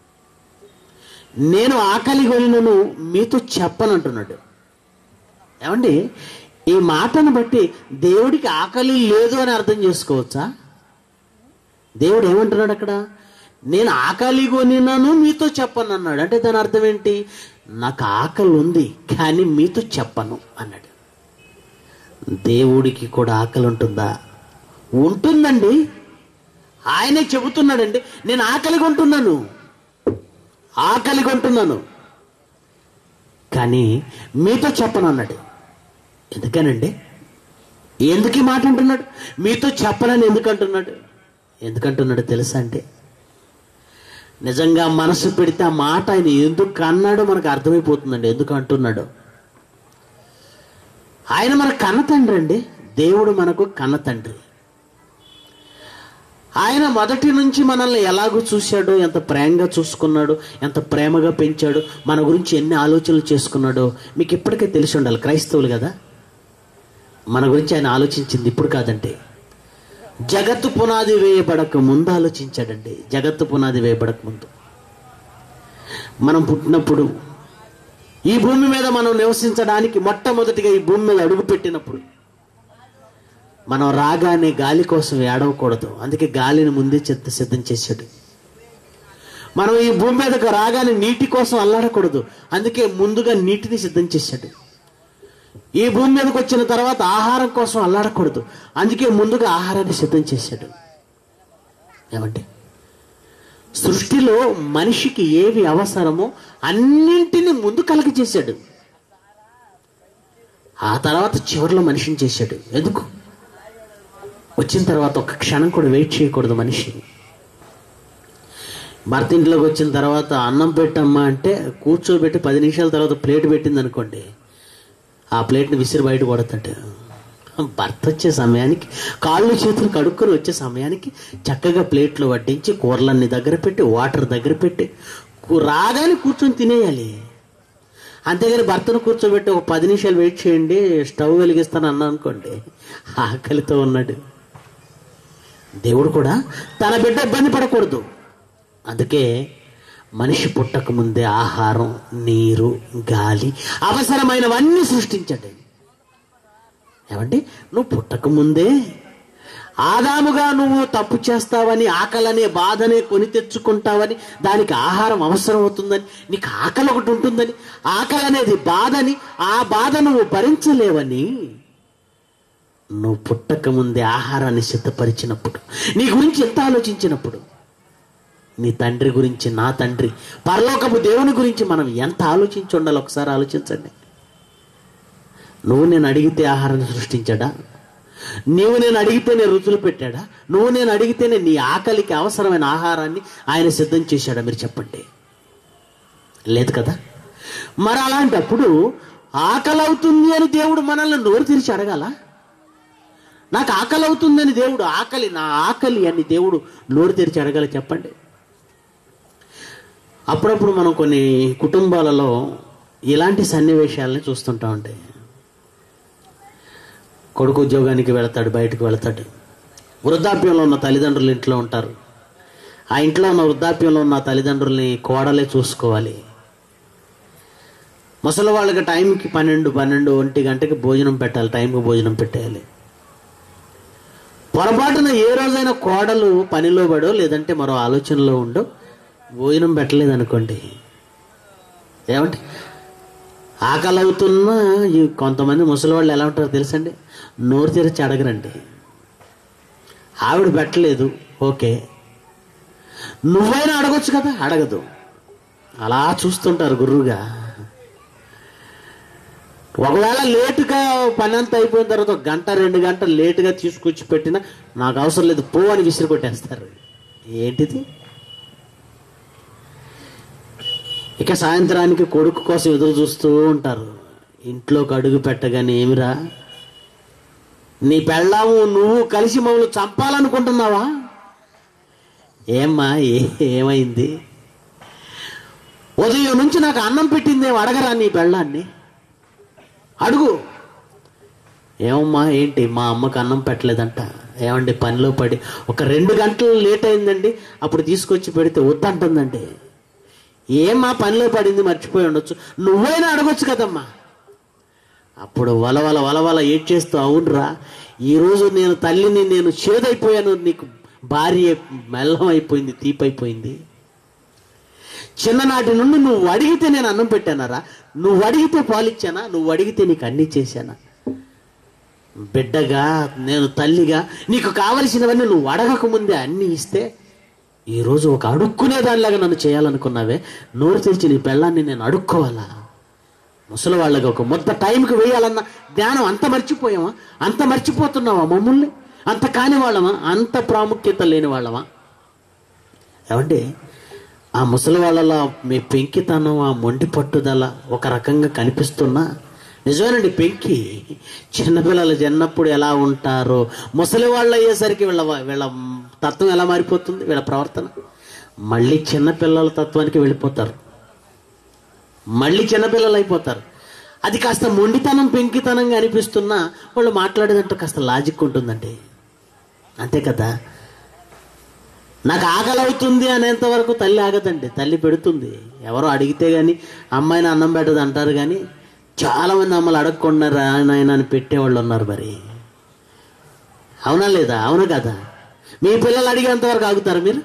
నేను ఆకలి కొనినను మీతో చెప్పను అంటున్నాడు ఏమండి ఈ మాటను బట్టి దేవుడికి ఆకలి లేదు అని అర్థం చేసుకోవచ్చా దేవుడు ఏమంటున్నాడు అక్కడ నేను ఆకలి కొనినను మీతో చెప్పను అన్నాడు అంటే దాని అర్థం ఏంటి నాకు ఆకలి ఉంది కానీ మీతో చెప్పను అన్నాడు దేవుడికి కూడా ఆకలి ఉంటుందా ఉంటుందండి ఆయనే చెబుతున్నాడండి నేను ఆకలి కొంటున్నాను ఆకలి కొంటున్నాను కానీ మీతో చెప్పను అన్నాడు ఎందుకనండి ఎందుకు ఈ మాట అంటున్నాడు మీతో చెప్పనని ఎందుకు అంటున్నాడు ఎందుకంటున్నాడు తెలుసా అంటే నిజంగా మనసు పెడితే ఆ మాట ఆయన ఎందుకు అన్నాడో మనకు అర్థమైపోతుందండి ఎందుకు అంటున్నాడు ఆయన మన కన్న తండ్రి అండి దేవుడు మనకు కన్న తండ్రి ఆయన మొదటి నుంచి మనల్ని ఎలాగో చూశాడో ఎంత ప్రేమగా చూసుకున్నాడు ఎంత ప్రేమగా పెంచాడు మన గురించి ఎన్ని ఆలోచనలు చేసుకున్నాడో మీకు ఇప్పటికే తెలిసి ఉండాలి క్రైస్తవులు కదా మన గురించి ఆయన ఆలోచించింది ఇప్పుడు కాదంటే జగత్తు పునాది వేయబడక ముందు ఆలోచించాడండి జగత్తు పునాది వేయబడక ముందు మనం పుట్టినప్పుడు ఈ భూమి మీద మనం నివసించడానికి మొట్టమొదటిగా ఈ భూమి మీద అడుగు పెట్టినప్పుడు మనం రాగానే గాలి కోసం ఏడవకూడదు అందుకే గాలిని ముందే చెత్త సిద్ధం చేశాడు మనం ఈ భూమి మీదకు రాగానే నీటి కోసం అల్లాడకూడదు అందుకే ముందుగా నీటిని సిద్ధం చేశాడు ఈ భూమి మీదకి వచ్చిన తర్వాత ఆహారం కోసం అల్లాడకూడదు అందుకే ముందుగా ఆహారాన్ని సిద్ధం చేశాడు ఏమంటే సృష్టిలో మనిషికి ఏవి అవసరమో అన్నింటినీ ముందు కలగ చేశాడు ఆ తర్వాత చివరిలో మనిషిని చేశాడు ఎందుకు వచ్చిన తర్వాత ఒక క్షణం కూడా వెయిట్ చేయకూడదు మనిషి భర్త ఇంట్లోకి వచ్చిన తర్వాత అన్నం పెట్టమ్మా అంటే కూర్చోబెట్టి పది నిమిషాల తర్వాత ప్లేట్ పెట్టింది అనుకోండి ఆ ప్లేట్ని విసిరి బయట కొడతాడు భర్త వచ్చే సమయానికి కాళ్ళు చేతులు కడుక్కొని వచ్చే సమయానికి చక్కగా ప్లేట్లు వడ్డించి కూరలన్నీ దగ్గర పెట్టి వాటర్ దగ్గర పెట్టి కూ- రాగానే కూర్చొని తినేయాలి అంతేగాని భర్తను కూర్చోబెట్టి ఒక పది నిమిషాలు వెయిట్ చేయండి స్టవ్ వెలిగిస్తాను అన్నా అనుకోండి ఆకలితో ఉన్నాడు దేవుడు కూడా తన బిడ్డ ఇబ్బంది పడకూడదు అందుకే మనిషి పుట్టక ముందే ఆహారం నీరు గాలి అవసరమైనవన్నీ సృష్టించండి ఏమండి నువ్వు పుట్టక ముందే ఆదాముగా నువ్వు తప్పు చేస్తావని ఆకలనే బాధనే కొని తెచ్చుకుంటావని దానికి ఆహారం అవసరం అవుతుందని నీకు ఆకలి ఒకటి ఉంటుందని ఆకలి అనేది బాధని ఆ బాధ నువ్వు భరించలేవని నువ్వు పుట్టక ముందే ఆహారాన్ని సిద్ధపరిచినప్పుడు నీ గురించి ఎంత ఆలోచించినప్పుడు నీ తండ్రి గురించి నా తండ్రి పరలోకపు దేవుని గురించి మనం ఎంత ఆలోచించి ఉండాలి ఒకసారి ఆలోచించండి నువ్వు నేను అడిగితే ఆహారాన్ని సృష్టించాడా నీవు నేను అడిగితేనే రుచులు పెట్టాడా నువ్వు నేను అడిగితేనే నీ ఆకలికి అవసరమైన ఆహారాన్ని ఆయన సిద్ధం చేశాడా మీరు చెప్పండి లేదు కదా మరి అలాంటప్పుడు ఆకలి అవుతుంది అని దేవుడు మనల్ని నోరు తెరిచి అడగాల నాకు ఆకలి అవుతుందని దేవుడు ఆకలి నా ఆకలి అని దేవుడు నోరు తెరిచి అడగాల చెప్పండి అప్పుడప్పుడు మనం కొన్ని కుటుంబాలలో ఇలాంటి సన్నివేశాలని చూస్తుంటా ఉంటాయి కొడుకు ఉద్యోగానికి వెళతాడు బయటకు వెళతాడు వృద్ధాప్యంలో ఉన్న తల్లిదండ్రులు ఇంట్లో ఉంటారు ఆ ఇంట్లో ఉన్న వృద్ధాప్యంలో ఉన్న తల్లిదండ్రుల్ని కోడలే చూసుకోవాలి ముసలి వాళ్ళకి టైంకి పన్నెండు పన్నెండు ఒంటి గంటకి భోజనం పెట్టాలి టైంకి భోజనం పెట్టేయాలి పొరపాటున ఏ రోజైనా కోడలు పనిలో పడో లేదంటే మరో ఆలోచనలో ఉండో భోజనం పెట్టలేదు అనుకోండి ఏమంటే ఆకలి అవుతున్నా ఈ కొంతమంది ముసలి వాళ్ళు ఎలా ఉంటారో తెలుసండి నోరు తెరిచి అడగరండి ఆవిడ పెట్టలేదు ఓకే నువ్వైనా అడగొచ్చు కదా అడగదు అలా చూస్తుంటారు గుర్రుగా ఒకవేళ లేటుగా పని అంతా అయిపోయిన తర్వాత ఒక గంట రెండు గంటలు లేటుగా తీసుకొచ్చి పెట్టినా నాకు అవసరం లేదు పో అని విసిరి కొట్టేస్తారు ఏంటిది ఇక సాయంత్రానికి కొడుకు కోసం ఎదురు చూస్తూ ఉంటారు ఇంట్లోకి అడుగు పెట్టగానే ఏమిరా నీ పెళ్ళాము నువ్వు కలిసి మమ్మల్ని చంపాలనుకుంటున్నావా ఏమ్మా ఏ- ఏమైంది ఉదయం నుంచి నాకు అన్నం పెట్టిందేం అడగరా నీ పెళ్ళాన్ని అడుగు ఏమమ్మా ఏంటి మా అమ్మకు అన్నం పెట్టలేదంట ఏమండి పనిలో పడి ఒక రెండు గంటలు లేట్ అయిందండి అప్పుడు తీసుకొచ్చి పెడితే వద్దంటుందండి ఏమ్మా పనిలో పడింది మర్చిపోయి ఉండొచ్చు నువ్వైనా అడగొచ్చు కదమ్మా అప్పుడు వలవల వలవల ఏడ్చేస్తూ అవునరా ఈరోజు నేను తల్లిని నేను చేదైపోయాను నీకు భార్య మెల్లం అయిపోయింది తీపైపోయింది చిన్ననాటి నుండి నువ్వు అడిగితే నేను అన్నం పెట్టానరా నువ్వు అడిగితే పాలిచ్చానా నువ్వు అడిగితే నీకు అన్ని చేశానా బిడ్డగా నేను తల్లిగా నీకు కావలసినవన్నీ నువ్వు అడగక ముందే అన్ని ఇస్తే ఈరోజు ఒక అడుక్కునే దానిలాగా నన్ను చేయాలనుకున్నావే నోరు తెరిచి నీ పెళ్ళాన్ని నేను అడుక్కోవాలా ముసలి వాళ్ళకి ఒక ముద్ద టైంకి వేయాలన్న జ్ఞానం అంత మర్చిపోయామా అంత మర్చిపోతున్నావా మమ్మల్ని అంత కాని వాళ్ళమా అంత ప్రాముఖ్యత లేని వాళ్ళమా ఏమండి ఆ ముసలి వాళ్ళలో మీ పెంకితనం ఆ మొండి పట్టుదల ఒక రకంగా కనిపిస్తున్నా నిజమేనండి పెంకి చిన్నపిల్లలు చిన్నప్పుడు ఎలా ఉంటారో ముసలి వాళ్ళు అయ్యేసరికి వీళ్ళ వీళ్ళ తత్వం ఎలా మారిపోతుంది వీళ్ళ ప్రవర్తన మళ్ళీ చిన్నపిల్లల తత్వానికి వెళ్ళిపోతారు మళ్ళీ చిన్నపిల్లలు అయిపోతారు అది కాస్త మొండితనం పెంకితనంగా అనిపిస్తున్నా వాళ్ళు మాట్లాడేదంటే కాస్త లాజిక్ ఉంటుందండి అంతే కదా నాకు ఆకలి అవుతుంది అనేంత వరకు తల్లి ఆగదండి తల్లి పెడుతుంది ఎవరో అడిగితే గాని అమ్మాయిని అన్నం పెట్టదు అంటారు కానీ చాలా మంది అమ్మలు అడగకుండా రా నాయన అని పెట్టేవాళ్ళు ఉన్నారు మరి అవునా లేదా అవును కదా మీ పిల్లలు అడిగేంత వరకు ఆగుతారు మీరు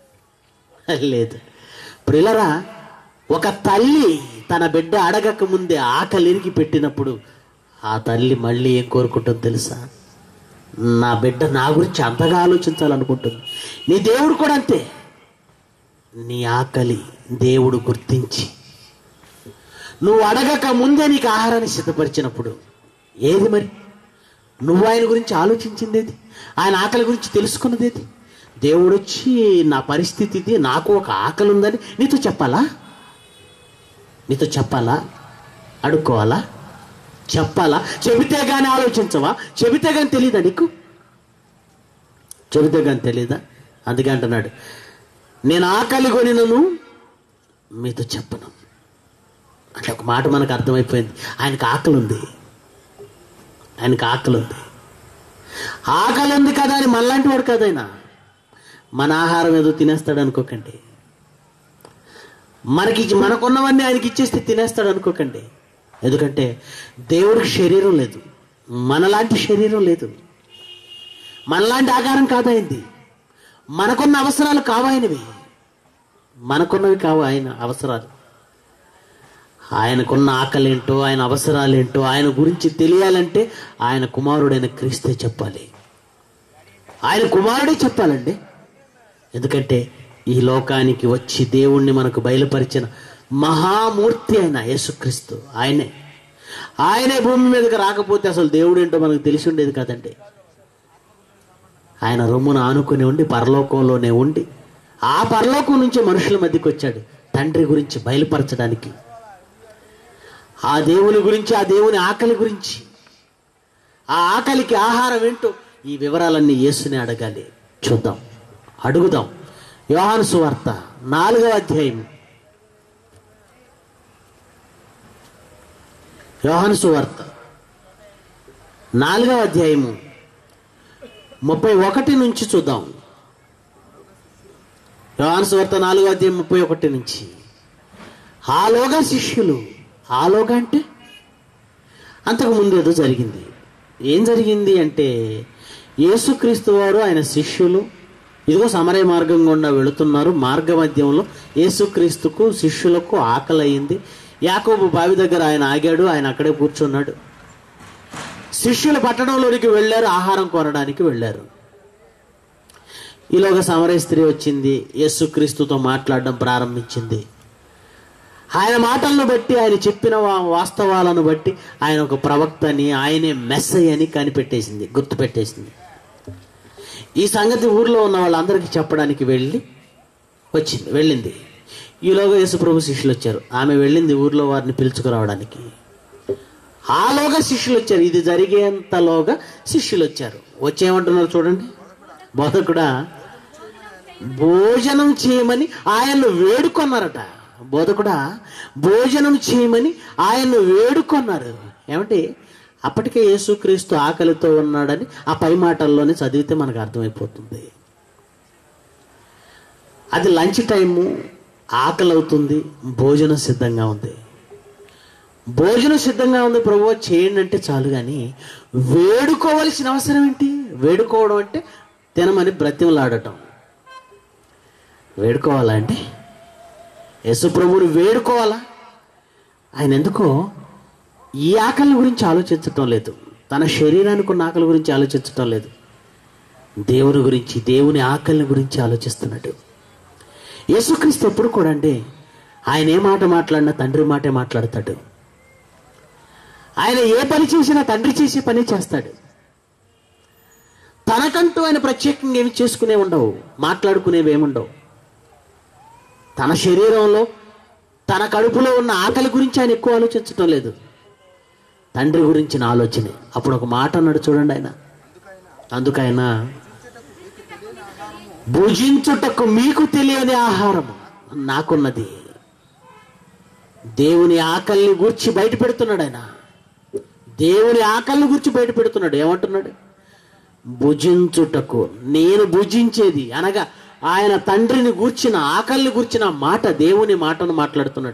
లేదు ప్రిలరా ఒక తల్లి తన బిడ్డ అడగక ముందే ఆకలిరికి పెట్టినప్పుడు ఆ తల్లి మళ్ళీ ఏం కోరుకుంటుందో తెలుసా నా బిడ్డ నా గురించి అంతగా ఆలోచించాలనుకుంటుంది నీ దేవుడు కూడా అంతే నీ ఆకలి దేవుడు గుర్తించి నువ్వు అడగక ముందే నీకు ఆహారాన్ని సిద్ధపరిచినప్పుడు ఏది మరి నువ్వు ఆయన గురించి ఆలోచించిందేది ఆయన ఆకలి గురించి తెలుసుకున్నదేది దేవుడు వచ్చి నా పరిస్థితి ఇది నాకు ఒక ఆకలి ఉందని నీతో చెప్పాలా నీతో చెప్పాలా అడుక్కోవాలా చెప్పాలా చెబితే గాని ఆలోచించవా చెబితే గాని తెలీదా నీకు చెబితే గాని తెలీదా అందుకే అంటున్నాడు నేను ఆకలి కొనినను మీతో చెప్పను అంటే ఒక మాట మనకు అర్థమైపోయింది ఆయనకు ఆకలి ఉంది ఆయనకు ఆకలి ఉంది ఆకలి ఉంది కదా అని మనలాంటి వాడు కదైనా మన ఆహారం ఏదో తినేస్తాడు అనుకోకండి మనకి మనకున్నవన్నీ ఆయనకి ఇచ్చేస్తే తినేస్తాడు అనుకోకండి ఎందుకంటే దేవుడికి శరీరం లేదు మనలాంటి శరీరం లేదు మనలాంటి ఆకారం కాదైంది మనకున్న అవసరాలు కావాయనవి మనకున్నవి కావు ఆయన అవసరాలు ఆయనకున్న ఆకలేంటో ఆయన అవసరాలేంటో ఆయన గురించి తెలియాలంటే ఆయన కుమారుడైన క్రీస్తే చెప్పాలి ఆయన కుమారుడే చెప్పాలండి ఎందుకంటే ఈ లోకానికి వచ్చి దేవుణ్ణి మనకు బయలుపరిచిన మహామూర్తి అయిన యేసుక్రీస్తు ఆయనే ఆయనే భూమి మీదకి రాకపోతే అసలు దేవుడు ఏంటో మనకు తెలిసి ఉండేది కదండి ఆయన రొమ్మున ఆనుకుని ఉండి పరలోకంలోనే ఉండి ఆ పరలోకం నుంచి మనుషుల మధ్యకి వచ్చాడు తండ్రి గురించి బయలుపరచడానికి ఆ దేవుని గురించి ఆ దేవుని ఆకలి గురించి ఆ ఆకలికి ఆహారం ఏంటో ఈ వివరాలన్నీ యేసుని అడగాలి చూద్దాం అడుగుదాం యోహాను సువార్త నాలుగవ అధ్యాయం యోహాను సువార్త నాలుగవ అధ్యాయము ముప్పై ఒకటి నుంచి చూద్దాం యోహాను సువార్త నాలుగవ అధ్యాయం ముప్పై ఒకటి నుంచి ఆలోగా శిష్యులు ఆలోగా అంటే అంతకు ముందు ఏదో జరిగింది ఏం జరిగింది అంటే యేసుక్రీస్తు వారు ఆయన శిష్యులు ఇదిగో సమరయ మార్గం గుండా వెళుతున్నారు మార్గ మధ్యంలో యేసుక్రీస్తుకు శిష్యులకు ఆకలి అయింది యాకోబు బావి దగ్గర ఆయన ఆగాడు ఆయన అక్కడే కూర్చున్నాడు శిష్యులు పట్టణంలోనికి వెళ్ళారు ఆహారం కొనడానికి వెళ్ళారు ఈలోగా సమరయ స్త్రీ వచ్చింది యేసుక్రీస్తుతో మాట్లాడడం ప్రారంభించింది ఆయన మాటలను బట్టి ఆయన చెప్పిన వా- వాస్తవాలను బట్టి ఆయన ఒక ప్రవక్త అని ఆయనే మెస్సయ్య అని కనిపెట్టేసింది గుర్తుపెట్టేసింది ఈ సంగతి ఊర్లో ఉన్న వాళ్ళందరికీ చెప్పడానికి వెళ్ళి వచ్చింది వెళ్ళింది ఈలోగా యేసుప్రభు శిష్యులు వచ్చారు ఆమె వెళ్ళింది ఊర్లో వారిని పిలుచుకురావడానికి ఆలోగా శిష్యులు వచ్చారు ఇది జరిగేంతలోగా శిష్యులు వచ్చారు వచ్చేయమంటున్నారు చూడండి బోధకుడా భోజనం చేయమని ఆయన్ను వేడుకొన్నారట బోధకుడా భోజనం చేయమని ఆయన్ను వేడుకొన్నారు ఏమంటే అప్పటికే యేసుక్రీస్తు ఆకలితో ఉన్నాడని ఆ పై మాటల్లోనే చదివితే మనకు అర్థమైపోతుంది అది లంచ్ టైము ఆకలి అవుతుంది భోజనం సిద్ధంగా ఉంది భోజనం సిద్ధంగా ఉంది ప్రభు చేయండి అంటే చాలు కానీ వేడుకోవలసిన అవసరం ఏంటి వేడుకోవడం అంటే తినమని బ్రతిమలాడటం వేడుకోవాలా అంటే యేసు ప్రభువుని వేడుకోవాలా ఆయన ఎందుకో ఈ ఆకలి గురించి ఆలోచించటం లేదు తన శరీరానికి ఉన్న ఆకలి గురించి ఆలోచించటం లేదు దేవుని గురించి దేవుని ఆకలిని గురించి ఆలోచిస్తున్నాడు యేసుక్రీస్తు ఎప్పుడు కూడా అంటే ఆయన ఏ మాట మాట్లాడినా తండ్రి మాటే మాట్లాడతాడు ఆయన ఏ పని చేసినా తండ్రి చేసే పని చేస్తాడు తనకంటూ ఆయన ప్రత్యేకంగా ఏమి చేసుకునే ఉండవు మాట్లాడుకునేవి ఏముండవు తన శరీరంలో తన కడుపులో ఉన్న ఆకలి గురించి ఆయన ఎక్కువ ఆలోచించటం లేదు తండ్రి గురించిన ఆలోచనే అప్పుడు ఒక మాట అన్నాడు చూడండి ఆయన అందుకైనా భుజించుటకు మీకు తెలియని ఆహారము నాకున్నది దేవుని ఆకలిని గూర్చి బయట పెడుతున్నాడు ఆయన దేవుని ఆకలిని గురించి బయట పెడుతున్నాడు ఏమంటున్నాడు భుజించుటకు నేను భుజించేది అనగా ఆయన తండ్రిని గూర్చిన ఆకలిని గూర్చిన మాట దేవుని మాటను మాట్లాడుతున్నాడు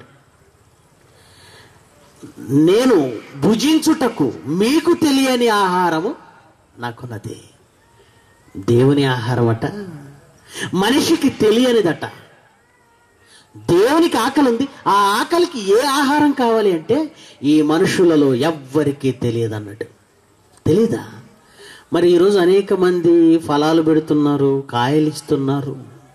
నేను భుజించుటకు మీకు తెలియని ఆహారము నాకున్నది దేవుని ఆహారం అట మనిషికి తెలియనిదట దేవునికి ఆకలి ఉంది ఆ ఆకలికి ఏ ఆహారం కావాలి అంటే ఈ మనుషులలో ఎవ్వరికీ తెలియదు అన్నట్టు తెలీదా మరి ఈరోజు అనేక మంది ఫలాలు పెడుతున్నారు కాయలు ఇస్తున్నారు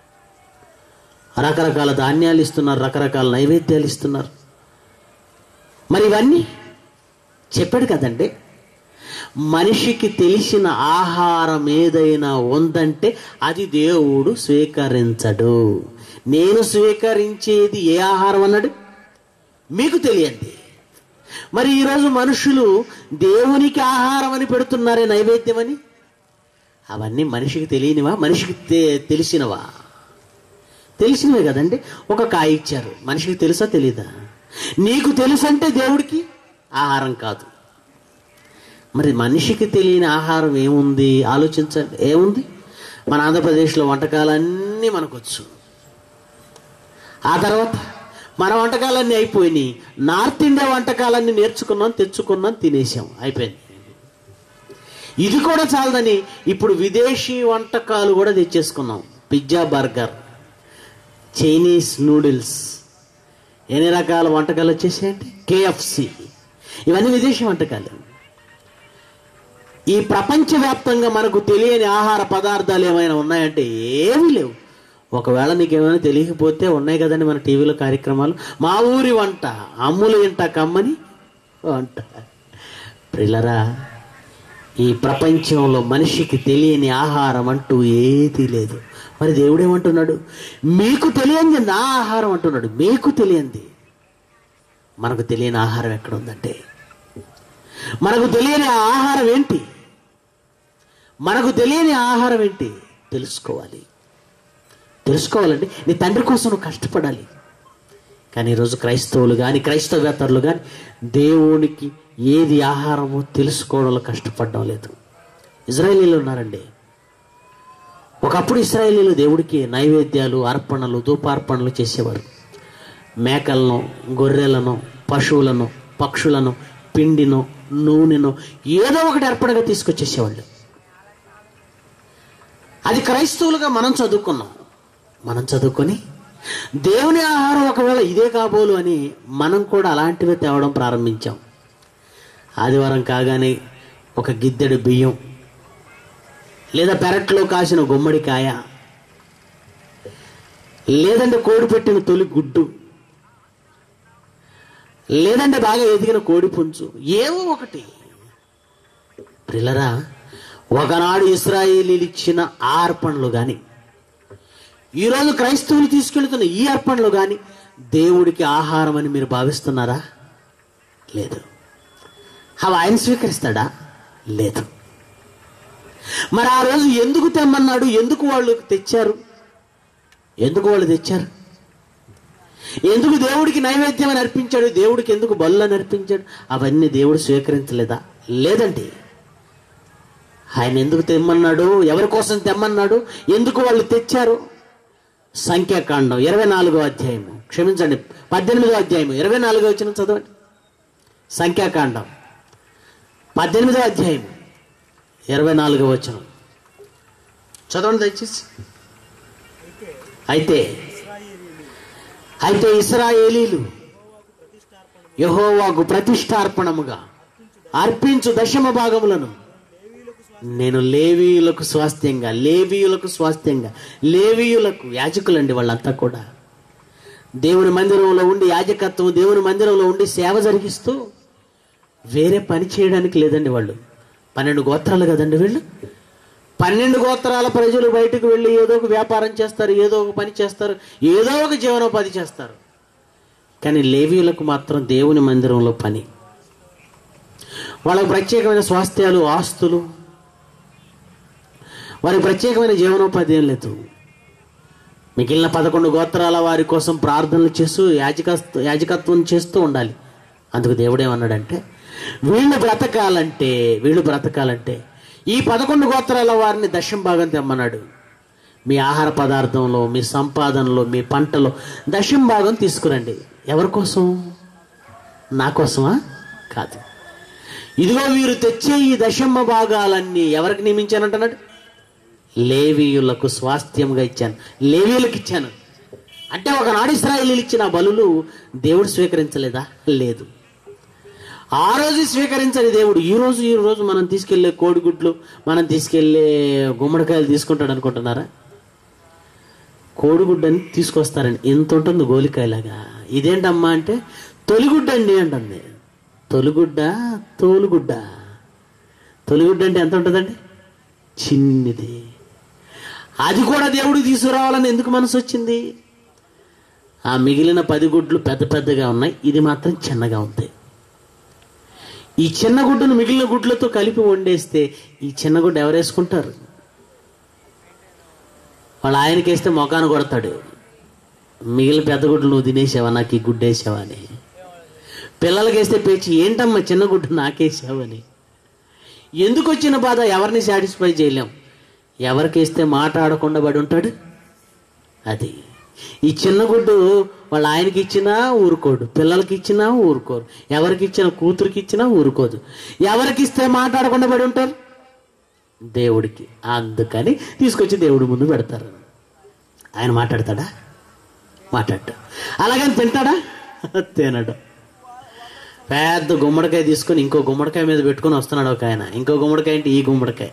రకరకాల ధాన్యాలు ఇస్తున్నారు రకరకాల నైవేద్యాలు ఇస్తున్నారు మరి ఇవన్నీ చెప్పాడు కదండి మనిషికి తెలిసిన ఆహారం ఏదైనా ఉందంటే అది దేవుడు స్వీకరించడు నేను స్వీకరించేది ఏ ఆహారం అన్నాడు మీకు తెలియంది మరి ఈరోజు మనుషులు దేవునికి ఆహారం అని పెడుతున్నారే నైవేద్యం అని అవన్నీ మనిషికి తెలియనివా మనిషికి తె- తెలిసినవా తెలిసినవే కదండి ఒక కాయ ఇచ్చారు మనిషికి తెలుసా తెలీదా నీకు తెలుసంటే దేవుడికి ఆహారం కాదు మరి మనిషికి తెలియని ఆహారం ఏముంది ఆలోచించండి ఏముంది మన ఆంధ్రప్రదేశ్లో వంటకాలన్నీ మనకొచ్చు ఆ తర్వాత మన వంటకాలన్నీ అయిపోయినాయి నార్త్ ఇండియా వంటకాలన్నీ నేర్చుకున్నాం తెచ్చుకున్నాం తినేసాం అయిపోయింది ఇది కూడా చాలదని ఇప్పుడు విదేశీ వంటకాలు కూడా తెచ్చేసుకున్నాం పిజ్జా బర్గర్ చైనీస్ నూడిల్స్ ఎన్ని రకాల వంటకాలు వచ్చేసాయండి కేఎఫ్సి ఇవన్నీ విదేశీ వంటకాలు ఈ ప్రపంచవ్యాప్తంగా మనకు తెలియని ఆహార పదార్థాలు ఏమైనా ఉన్నాయంటే ఏమీ లేవు ఒకవేళ నీకేమైనా తెలియకపోతే ఉన్నాయి కదండి మన టీవీలో కార్యక్రమాలు మా ఊరి వంట అమ్ములు ఇంట కమ్మని వంట ప్రిలరా ఈ ప్రపంచంలో మనిషికి తెలియని ఆహారం అంటూ ఏదీ లేదు మరి దేవుడు ఏమంటున్నాడు మీకు తెలియంది నా ఆహారం అంటున్నాడు మీకు తెలియంది మనకు తెలియని ఆహారం ఎక్కడ ఉందంటే మనకు తెలియని ఆ ఆహారం ఏంటి మనకు తెలియని ఆహారం ఏంటి తెలుసుకోవాలి తెలుసుకోవాలండి నీ తండ్రి కోసం నువ్వు కష్టపడాలి కానీ ఈరోజు క్రైస్తవులు కానీ క్రైస్తవేతరులు కానీ దేవునికి ఏది ఆహారమో తెలుసుకోవడంలో కష్టపడడం లేదు ఇజ్రాయేలీలు ఉన్నారండి ఒకప్పుడు ఇస్రాయేలీలు దేవుడికి నైవేద్యాలు అర్పణలు ధూపార్పణలు చేసేవారు మేకలను గొర్రెలను పశువులను పక్షులను పిండిను నూనెను ఏదో ఒకటి అర్పణగా తీసుకొచ్చేసేవాళ్ళు అది క్రైస్తవులుగా మనం చదువుకున్నాం మనం చదువుకొని దేవుని ఆహారం ఒకవేళ ఇదే కాబోలు అని మనం కూడా అలాంటివే తేవడం ప్రారంభించాం ఆదివారం కాగానే ఒక గిద్దెడు బియ్యం లేదా పెరట్లో కాసిన గుమ్మడికాయ లేదంటే కోడి పెట్టిన తొలి గుడ్డు లేదంటే బాగా ఎదిగిన కోడి పుంజు ఏవో ఒకటి ప్రిలరా ఒకనాడు ఇస్రాయేలీలు ఇచ్చిన ఆ అర్పణలు కానీ ఈరోజు క్రైస్తవులు తీసుకెళ్తున్న ఈ అర్పణలు కానీ దేవుడికి ఆహారం అని మీరు భావిస్తున్నారా లేదు అవి ఆయన స్వీకరిస్తాడా లేదు మరి ఆ రోజు ఎందుకు తెమ్మన్నాడు ఎందుకు వాళ్ళు తెచ్చారు ఎందుకు వాళ్ళు తెచ్చారు ఎందుకు దేవుడికి నైవేద్యం అని అర్పించాడు దేవుడికి ఎందుకు బలు అని అర్పించాడు అవన్నీ దేవుడు స్వీకరించలేదా లేదండి ఆయన ఎందుకు తెమ్మన్నాడు ఎవరి కోసం తెమ్మన్నాడు ఎందుకు వాళ్ళు తెచ్చారు సంఖ్యాకాండం ఇరవై నాలుగో అధ్యాయము క్షమించండి పద్దెనిమిదో అధ్యాయము ఇరవై నాలుగో వచ్చిన చదవండి సంఖ్యాకాండం పద్దెనిమిదో అధ్యాయం ఇరవై నాలుగో వచనం చదవండి దయచేసి అయితే అయితే ఇస్రాయేలీలు యహోవాకు ప్రతిష్టార్పణముగా అర్పించు దశమ భాగములను నేను లేవీయులకు స్వాస్థ్యంగా లేవీయులకు స్వాస్థ్యంగా లేవీయులకు యాజకులండి వాళ్ళంతా కూడా దేవుని మందిరంలో ఉండి యాజకత్వం దేవుని మందిరంలో ఉండి సేవ జరిగిస్తూ వేరే పని చేయడానికి లేదండి వాళ్ళు పన్నెండు గోత్రాలు కదండి వీళ్ళు పన్నెండు గోత్రాల ప్రజలు బయటకు వెళ్ళి ఏదో ఒక వ్యాపారం చేస్తారు ఏదో ఒక పని చేస్తారు ఏదో ఒక జీవనోపాధి చేస్తారు కానీ లేవీయులకు మాత్రం దేవుని మందిరంలో పని వాళ్ళకు ప్రత్యేకమైన స్వాస్థ్యాలు ఆస్తులు వారికి ప్రత్యేకమైన జీవనోపాధి ఏం లేదు మిగిలిన పదకొండు గోత్రాల వారి కోసం ప్రార్థనలు చేస్తూ యాజక యాజకత్వం చేస్తూ ఉండాలి అందుకు దేవుడు ఏమన్నాడంటే వీళ్ళు బ్రతకాలంటే వీళ్ళు బ్రతకాలంటే ఈ పదకొండు గోత్రాల వారిని దశం భాగం తెమ్మన్నాడు మీ ఆహార పదార్థంలో మీ సంపాదనలో మీ పంటలో దశం భాగం తీసుకురండి ఎవరి కోసం నా కోసమా కాదు ఇదిగో వీరు తెచ్చే ఈ దశమ భాగాలన్నీ ఎవరికి నియమించానంటున్నాడు లేవీయులకు స్వాస్థ్యంగా ఇచ్చాను లేవీయులకు ఇచ్చాను అంటే ఒకనాడు ఇస్రాయేలీలు ఇచ్చిన బలులు దేవుడు స్వీకరించలేదా లేదు ఆ రోజు స్వీకరించని దేవుడు ఈ రోజు ఈ రోజు మనం తీసుకెళ్లే కోడిగుడ్లు మనం తీసుకెళ్లే గుమ్మడికాయలు తీసుకుంటాడు అనుకుంటున్నారా కోడిగుడ్డని తీసుకొస్తారండి ఎంత ఉంటుంది గోలికాయలాగా ఇదేంటమ్మా అంటే తొలిగుడ్డ అండి అంటుంది తొలిగుడ్డ తోలుగుడ్డ తొలిగుడ్డ అంటే ఎంత ఉంటుందండి చిన్నది అది కూడా దేవుడు తీసుకురావాలని ఎందుకు మనసు వచ్చింది ఆ మిగిలిన పది గుడ్లు పెద్ద పెద్దగా ఉన్నాయి ఇది మాత్రం చిన్నగా ఉంది ఈ చిన్న గుడ్డును మిగిలిన గుడ్లతో కలిపి వండేస్తే ఈ చిన్న గుడ్డ ఎవరు వేసుకుంటారు వాళ్ళు ఆయనకేస్తే మొఖాన్ని కొడతాడు మిగిలిన పెద్ద గుడ్లు నువ్వు తినేసావా నాకు ఈ గుడ్డు వేసావా అని పిల్లలకేస్తే పేచి ఏంటమ్మా చిన్న గుడ్డు నాకేసావని ఎందుకు వచ్చిన బాధ ఎవరిని సాటిస్ఫై చేయలేం ఎవరికేస్తే మాట్లాడకుండా పడి ఉంటాడు అది ఈ చిన్న గుడ్డు వాళ్ళ ఆయనకి ఇచ్చినా ఊరుకోడు పిల్లలకి ఇచ్చినా ఊరుకోరు ఎవరికి ఇచ్చినా కూతురికి ఇచ్చినా ఊరుకోదు ఎవరికి ఇస్తే మాట్లాడకుండా పడి ఉంటారు దేవుడికి అందుకని తీసుకొచ్చి దేవుడి ముందు పెడతారు ఆయన మాట్లాడతాడా మాట్లాడు అలాగని తింటాడా తినడు పెద్ద గుమ్మడికాయ తీసుకొని ఇంకో గుమ్మడికాయ మీద పెట్టుకొని వస్తున్నాడు ఒక ఆయన ఇంకో గుమ్మడికాయ అంటే ఈ గుమ్మడికాయ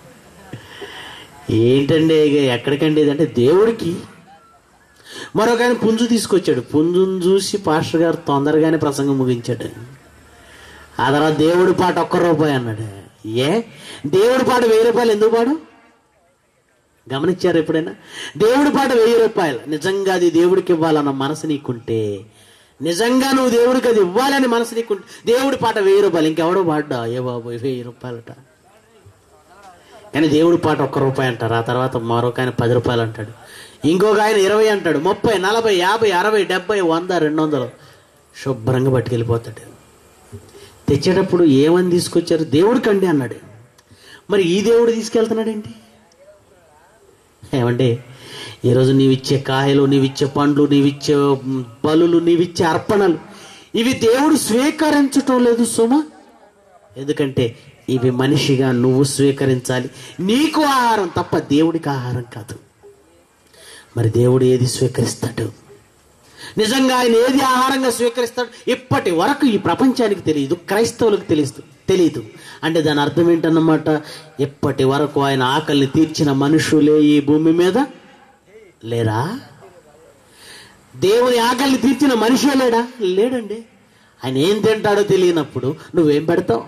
ఏంటండి ఇక ఎక్కడికండి ఇదంటే దేవుడికి మరొక ఆయన పుంజు తీసుకొచ్చాడు పుంజును చూసి పాస్టర్ గారు తొందరగానే ప్రసంగం ముగించాడు ఆ తర్వాత దేవుడి పాట ఒక్క రూపాయి అన్నాడు ఏ దేవుడి పాట వెయ్యి రూపాయలు ఎందుకు పాడు గమనించారు ఎప్పుడైనా దేవుడి పాట వెయ్యి రూపాయలు నిజంగా అది దేవుడికి ఇవ్వాలన్న మనసు నీకుంటే నిజంగా నువ్వు దేవుడికి అది ఇవ్వాలని మనసు నీకుంటే దేవుడి పాట వెయ్యి రూపాయలు ఇంకెవడో పాడ్డా ఏ బాబు వెయ్యి రూపాయలట కానీ దేవుడి పాట ఒక్క రూపాయి అంటారు ఆ తర్వాత మరొక ఆయన పది రూపాయలు అంటాడు ఇంకొక ఆయన ఇరవై అంటాడు ముప్పై నలభై యాభై అరవై డెబ్బై వంద రెండు వందలు శుభ్రంగా పట్టుకెళ్ళిపోతాడు తెచ్చేటప్పుడు ఏమని తీసుకొచ్చారు దేవుడికండి అన్నాడు మరి ఈ దేవుడు తీసుకెళ్తున్నాడేంటి ఏమండి ఈరోజు నీవిచ్చే కాయలు నీవిచ్చే పండ్లు నీవిచ్చే మ్, బలులు నీవిచ్చే అర్పణలు ఇవి దేవుడు స్వీకరించటం లేదు సుమ ఎందుకంటే ఇవి మనిషిగా నువ్వు స్వీకరించాలి నీకు ఆహారం తప్ప దేవుడికి ఆహారం కాదు మరి దేవుడు ఏది స్వీకరిస్తాడు నిజంగా ఆయన ఏది ఆహారంగా స్వీకరిస్తాడు ఇప్పటి వరకు ఈ ప్రపంచానికి తెలియదు క్రైస్తవులకు తెలియదు తెలియదు అంటే దాని అర్థం ఏంటన్నమాట ఇప్పటి వరకు ఆయన ఆకలిని తీర్చిన మనుషులే ఈ భూమి మీద లేరా దేవుని ఆకలిని తీర్చిన మనిషే లేడా లేడండి ఆయన ఏం తింటాడో తెలియనప్పుడు నువ్వేం పెడతావు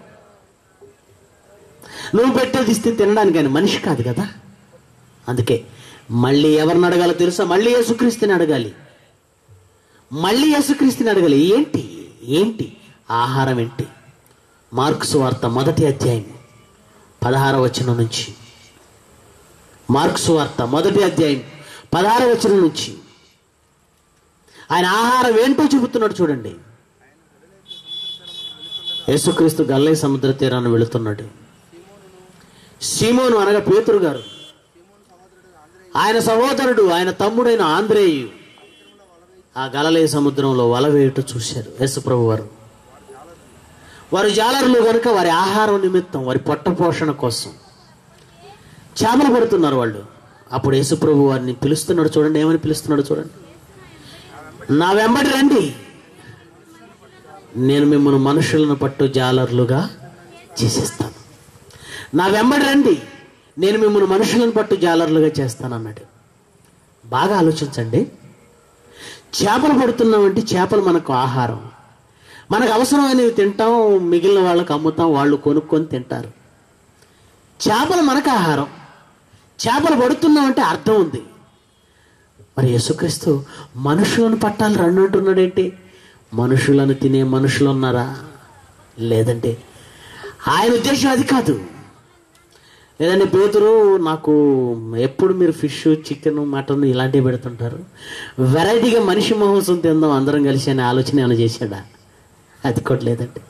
నువ్వు పెట్టేది ఇస్తే తినడానికి ఆయన మనిషి కాదు కదా అందుకే మళ్ళీ ఎవరిని అడగాలో తెలుసా మళ్ళీ యేసుక్రీస్తుని అడగాలి మళ్ళీ యేసుక్రీస్తుని అడగాలి ఏంటి ఏంటి ఆహారం ఏంటి మార్క్స్ వార్త మొదటి అధ్యాయం పదహార వచనం నుంచి మార్క్స్ వార్త మొదటి అధ్యాయం పదహార వచనం నుంచి ఆయన ఆహారం ఏంటో చెబుతున్నాడు చూడండి యేసుక్రీస్తు గల్లై సముద్ర తీరాన్ని వెళుతున్నాడు సీమోను అనగా పేతురు గారు ఆయన సహోదరుడు ఆయన తమ్ముడైన ఆంధ్రేయు ఆ గలలే సముద్రంలో వల వేయుట చూశారు యేసుప్రభు వారు వారు జాలరులు కనుక వారి ఆహారం నిమిత్తం వారి పొట్ట పోషణ కోసం చేపలు పడుతున్నారు వాళ్ళు అప్పుడు యేసుప్రభు వారిని పిలుస్తున్నాడు చూడండి ఏమని పిలుస్తున్నాడు చూడండి నా వెంబడి రండి నేను మిమ్మల్ని మనుషులను పట్టు జాలర్లుగా చేసేస్తాను నా వెంబడి రండి నేను మిమ్మల్ని మనుషులను పట్టు జాలర్లుగా చేస్తాను అన్నాడు బాగా ఆలోచించండి చేపలు పడుతున్నామంటే చేపలు మనకు ఆహారం మనకు అవసరమైనవి తింటాం మిగిలిన వాళ్ళకి అమ్ముతాం వాళ్ళు కొనుక్కొని తింటారు చేపలు మనకు ఆహారం చేపలు పడుతున్నామంటే అర్థం ఉంది మరి యేసుక్రీస్తు మనుషులను పట్టాలి రండి అంటున్నాడేంటి మనుషులను తినే మనుషులు ఉన్నారా లేదంటే ఆయన ఉద్దేశం అది కాదు లేదంటే పేతురు నాకు ఎప్పుడు మీరు ఫిష్ చికెన్ మటన్ ఇలాంటివి పెడుతుంటారు వెరైటీగా మనిషి మహోత్సవం తిందాం అందరం కలిసి అనే ఆలోచన ఏమైనా చేశాడా అది కూడా లేదండి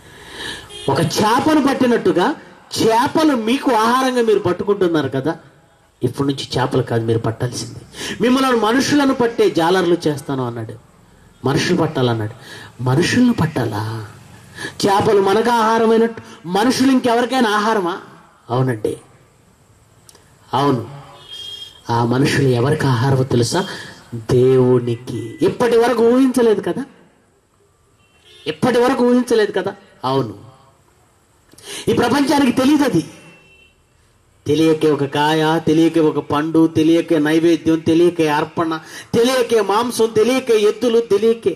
ఒక చేపను పట్టినట్టుగా చేపలు మీకు ఆహారంగా మీరు పట్టుకుంటున్నారు కదా ఇప్పటి నుంచి చేపలు కాదు మీరు పట్టాల్సింది మిమ్మల్ని మనుషులను పట్టే జాలర్లు చేస్తాను అన్నాడు మనుషులు పట్టాలన్నాడు మనుషులను పట్టాలా చేపలు మనకు ఆహారమైనట్టు మనుషులు ఇంకెవరికైనా ఆహారమా అవునండి అవును ఆ మనుషులు ఎవరికి ఆహారమో తెలుసా దేవునికి ఇప్పటి వరకు ఊహించలేదు కదా ఇప్పటి వరకు ఊహించలేదు కదా అవును ఈ ప్రపంచానికి తెలియదు అది తెలియకే ఒక కాయ తెలియకే ఒక పండు తెలియకే నైవేద్యం తెలియకే అర్పణ తెలియకే మాంసం తెలియకే ఎద్దులు తెలియకే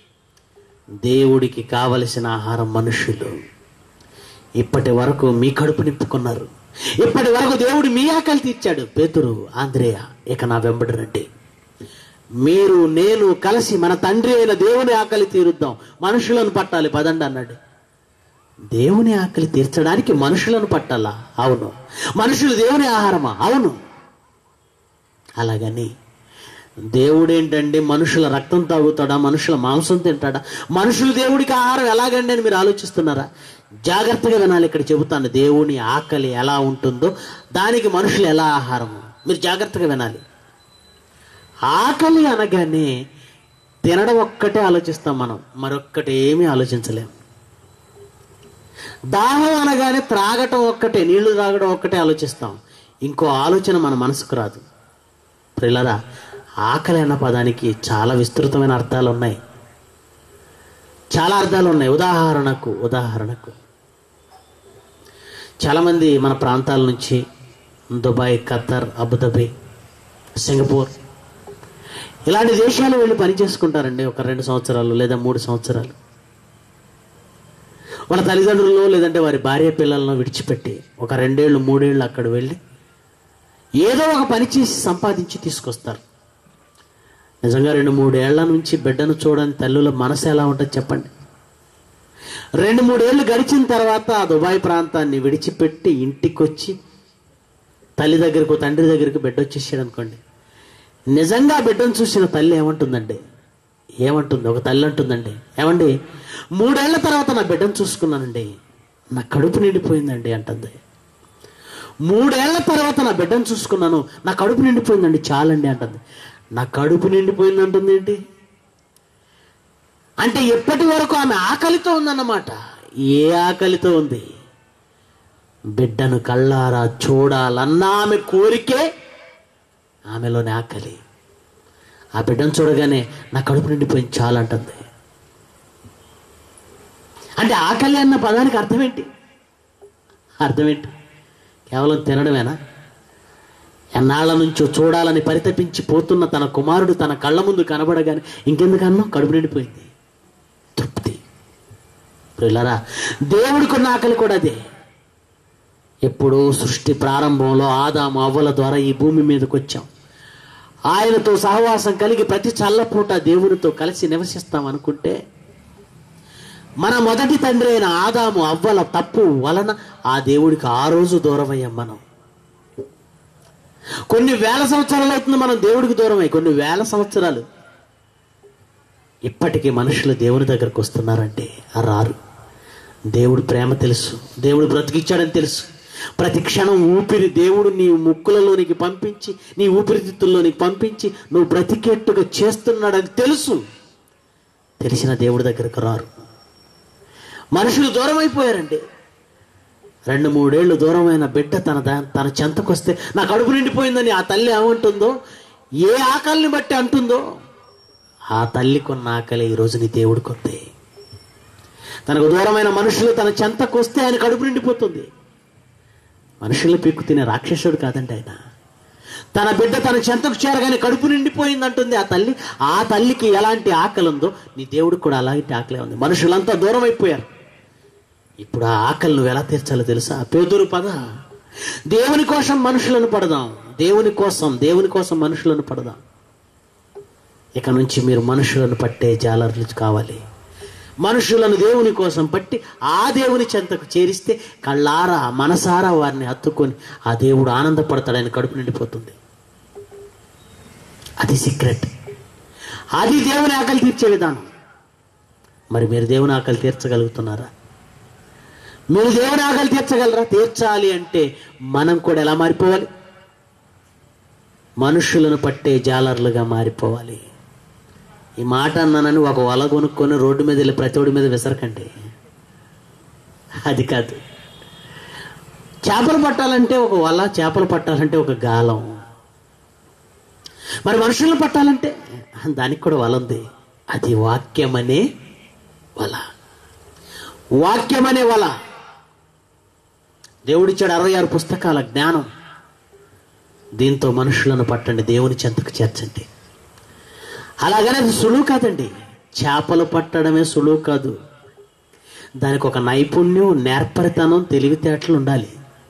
దేవుడికి కావలసిన ఆహారం మనుషులు ఇప్పటి వరకు మీ కడుపు నింపుకున్నారు ఇప్పటి వరకు దేవుడు మీ ఆకలి తీర్చాడు పేతురు ఆంధ్రేయ ఇక నా వెంబడి రండి మీరు నేను కలిసి మన తండ్రి అయిన దేవుని ఆకలి తీరుద్దాం మనుషులను పట్టాలి పదండి అన్నాడు దేవుని ఆకలి తీర్చడానికి మనుషులను పట్టాలా అవును మనుషులు దేవుని ఆహారమా అవును అలాగని దేవుడేంటండి మనుషుల రక్తం తాగుతాడా మనుషుల మాంసం తింటాడా మనుషులు దేవుడికి ఆహారం ఎలాగండి అని మీరు ఆలోచిస్తున్నారా జాగ్రత్తగా వినాలి ఇక్కడ చెబుతాను దేవుని ఆకలి ఎలా ఉంటుందో దానికి మనుషులు ఎలా ఆహారము మీరు జాగ్రత్తగా వినాలి ఆకలి అనగానే తినడం ఒక్కటే ఆలోచిస్తాం మనం మరొక్కటి ఏమీ ఆలోచించలేం దాహం అనగానే త్రాగటం ఒక్కటే నీళ్లు తాగడం ఒక్కటే ఆలోచిస్తాం ఇంకో ఆలోచన మన మనసుకు రాదు ప్రిలరా ఆకలి అన్న పదానికి చాలా విస్తృతమైన అర్థాలు ఉన్నాయి చాలా అర్థాలు ఉన్నాయి ఉదాహరణకు ఉదాహరణకు చాలామంది మన ప్రాంతాల నుంచి దుబాయ్ ఖతర్ అబుదాబి సింగపూర్ ఇలాంటి దేశాలు వెళ్ళి పని చేసుకుంటారండి ఒక రెండు సంవత్సరాలు లేదా మూడు సంవత్సరాలు వాళ్ళ తల్లిదండ్రులను లేదంటే వారి భార్య పిల్లలను విడిచిపెట్టి ఒక రెండేళ్ళు మూడేళ్ళు అక్కడ వెళ్ళి ఏదో ఒక పని చేసి సంపాదించి తీసుకొస్తారు నిజంగా రెండు మూడేళ్ల నుంచి బిడ్డను చూడని తల్లుల మనసు ఎలా ఉంటుంది చెప్పండి రెండు మూడేళ్లు గడిచిన తర్వాత ఆ దుబాయ్ ప్రాంతాన్ని విడిచిపెట్టి ఇంటికి వచ్చి తల్లి దగ్గరకు తండ్రి దగ్గరకు బిడ్డ వచ్చేసాడు అనుకోండి నిజంగా బిడ్డను చూసిన తల్లి ఏమంటుందండి ఏమంటుంది ఒక తల్లి అంటుందండి ఏమండి మూడేళ్ల తర్వాత నా బిడ్డను చూసుకున్నానండి నా కడుపు నిండిపోయిందండి అంటుంది మూడేళ్ల తర్వాత నా బిడ్డను చూసుకున్నాను నా కడుపు నిండిపోయిందండి చాలండి అంటుంది నా కడుపు నిండిపోయింది అంటుంది ఏంటి అంటే ఎప్పటి వరకు ఆమె ఆకలితో ఉందన్నమాట ఏ ఆకలితో ఉంది బిడ్డను కళ్ళారా చూడాలన్న ఆమె కోరికే ఆమెలోని ఆకలి ఆ బిడ్డను చూడగానే నా కడుపు నిండిపోయింది చాలంటుంది అంటే ఆకలి అన్న పదానికి అర్థం ఏంటి అర్థం ఏంటి కేవలం తినడమేనా ఎన్నాళ్ళ నుంచో చూడాలని పరితపించి పోతున్న తన కుమారుడు తన కళ్ళ ముందు కనబడగానే ఇంకెందుకన్నా కడుపు నిండిపోయింది తృప్తి ప్రిల్లరా దేవుడికున్న ఆకలి కూడా అదే ఎప్పుడో సృష్టి ప్రారంభంలో ఆదాము అవ్వల ద్వారా ఈ భూమి మీదకి వచ్చాం ఆయనతో సహవాసం కలిగి ప్రతి చల్లపూట దేవునితో కలిసి నివసిస్తాం అనుకుంటే మన మొదటి తండ్రి అయిన ఆదాము అవ్వల తప్పు వలన ఆ దేవుడికి ఆ రోజు దూరమయ్యాం మనం కొన్ని వేల సంవత్సరాలు అవుతుంది మనం దేవుడికి దూరమై కొన్ని వేల సంవత్సరాలు ఇప్పటికీ మనుషులు దేవుని దగ్గరకు వస్తున్నారంటే ఆ రారు దేవుడు ప్రేమ తెలుసు దేవుడు బ్రతికిచ్చాడని తెలుసు ప్రతి క్షణం ఊపిరి దేవుడు నీ ముక్కులలోనికి పంపించి నీ ఊపిరితిత్తుల్లోనికి పంపించి నువ్వు బ్రతికేట్టుగా చేస్తున్నాడని తెలుసు తెలిసిన దేవుడి దగ్గరకు రారు మనుషులు దూరం అయిపోయారండి రెండు మూడేళ్లు దూరమైన బిడ్డ తన దా- తన చెంతకొస్తే నా కడుపు నిండిపోయిందని ఆ తల్లి ఏమంటుందో ఏ ఆకలిని బట్టి అంటుందో ఆ తల్లి కొన్న ఆకలి ఈ రోజు నీ దేవుడు కొద్ది తనకు దూరమైన మనుషులు తన చెంతకు వస్తే ఆయన కడుపు నిండిపోతుంది మనుషుల్ని పీక్కు తినే రాక్షసుడు కాదండి ఆయన తన బిడ్డ తన చెంతకు చేరగానే కడుపు నిండిపోయింది అంటుంది ఆ తల్లి ఆ తల్లికి ఎలాంటి ఆకలి ఉందో నీ దేవుడికి కూడా అలాంటి ఆకలే ఉంది మనుషులంతా దూరం అయిపోయారు ఇప్పుడు ఆ ఆకలి నువ్వు ఎలా తీర్చాలో తెలుసా పేదూరు పద దేవుని కోసం మనుషులను పడదాం దేవుని కోసం దేవుని కోసం మనుషులను పడదాం ఇక నుంచి మీరు మనుషులను పట్టే జాలర్లు కావాలి మనుషులను దేవుని కోసం పట్టి ఆ దేవుని చెంతకు చేరిస్తే కళ్ళారా మనసారా వారిని హత్తుకొని ఆ దేవుడు ఆనందపడతాడని కడుపు నిండిపోతుంది అది సీక్రెట్ అది దేవుని ఆకలి తీర్చే విధానం మరి మీరు దేవుని ఆకలి తీర్చగలుగుతున్నారా మీరు దేవుని ఆకలి తీర్చగలరా తీర్చాలి అంటే మనం కూడా ఎలా మారిపోవాలి మనుషులను పట్టే జాలర్లుగా మారిపోవాలి ఈ మాట అన్నానని ఒక వల కొనుక్కొని రోడ్డు మీద వెళ్ళి ప్రతివాడి మీద విసరకండి అది కాదు చేపలు పట్టాలంటే ఒక వల చేపలు పట్టాలంటే ఒక గాలం మరి మనుషులను పట్టాలంటే దానికి కూడా వల ఉంది అది వాక్యమనే వల వాక్యమనే వల దేవుడిచ్చాడు అరవై ఆరు పుస్తకాల జ్ఞానం దీంతో మనుషులను పట్టండి దేవుని చెంతకు చేర్చండి అలాగనే అది సులువు కాదండి చేపలు పట్టడమే సులువు కాదు దానికి ఒక నైపుణ్యం నేర్పరితనం తెలివితేటలు ఉండాలి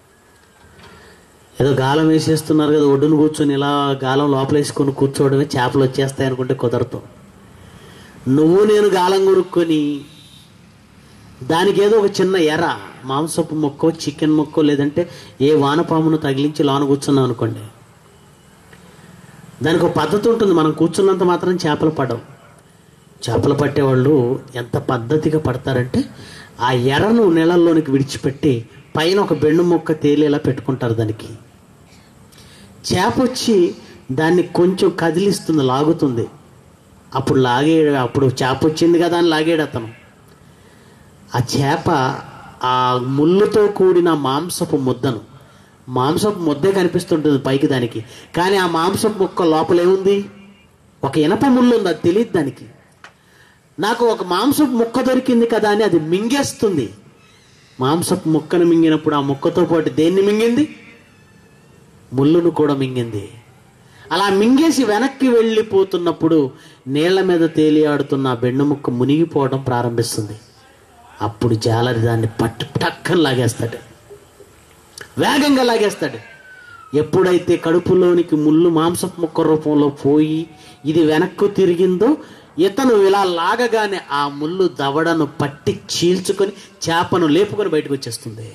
ఏదో గాలం వేసేస్తున్నారు కదా ఒడ్డును కూర్చొని ఇలా గాలం లోపలేసుకొని కూర్చోవడమే చేపలు వచ్చేస్తాయి అనుకుంటే కుదరదు నువ్వు నేను గాలం కొనుక్కొని దానికి ఏదో ఒక చిన్న ఎర మాంసపు మొక్కో చికెన్ మొక్కో లేదంటే ఏ వానపామును తగిలించి లోన కూర్చున్నాం అనుకోండి దానికి ఒక పద్ధతి ఉంటుంది మనం కూర్చున్నంత మాత్రం చేపలు పడవు చేపలు పట్టేవాళ్ళు ఎంత పద్ధతిగా పడతారంటే ఆ ఎర్రను నీళ్ళల్లోనికి విడిచిపెట్టి పైన ఒక బెండు మొక్క తేలేలా పెట్టుకుంటారు దానికి చేప వచ్చి దాన్ని కొంచెం కదిలిస్తుంది లాగుతుంది అప్పుడు లాగే అప్పుడు చేప వచ్చింది కదా అని లాగాడు అతను ఆ చేప ఆ ముళ్ళుతో కూడిన మాంసపు ముద్దను మాంసపు ముద్దే కనిపిస్తుంటుంది పైకి దానికి కానీ ఆ మాంసపు ముక్క లోపల ఏముంది ఒక ఇనప ముళ్ళు ఉంది అది తెలియదు దానికి నాకు ఒక మాంసపు ముక్క దొరికింది కదా అని అది మింగేస్తుంది మాంసపు ముక్కను మింగినప్పుడు ఆ ముక్కతో పాటు దేన్ని మింగింది ముళ్ళును కూడా మింగింది అలా మింగేసి వెనక్కి వెళ్ళిపోతున్నప్పుడు నీళ్ల మీద తేలియాడుతున్న ఆ బెండు ముక్క మునిగిపోవడం ప్రారంభిస్తుంది అప్పుడు జాలరి దాన్ని పట్టు టక్కని లాగేస్తాడు వేగంగా లాగేస్తాడు ఎప్పుడైతే కడుపులోనికి ముళ్ళు మాంసపు ముక్క రూపంలో పోయి ఇది వెనక్కు తిరిగిందో ఇతను ఇలా లాగగానే ఆ ముళ్ళు దవడను పట్టి చీల్చుకొని చేపను లేపుకొని బయటకు వచ్చేస్తుంది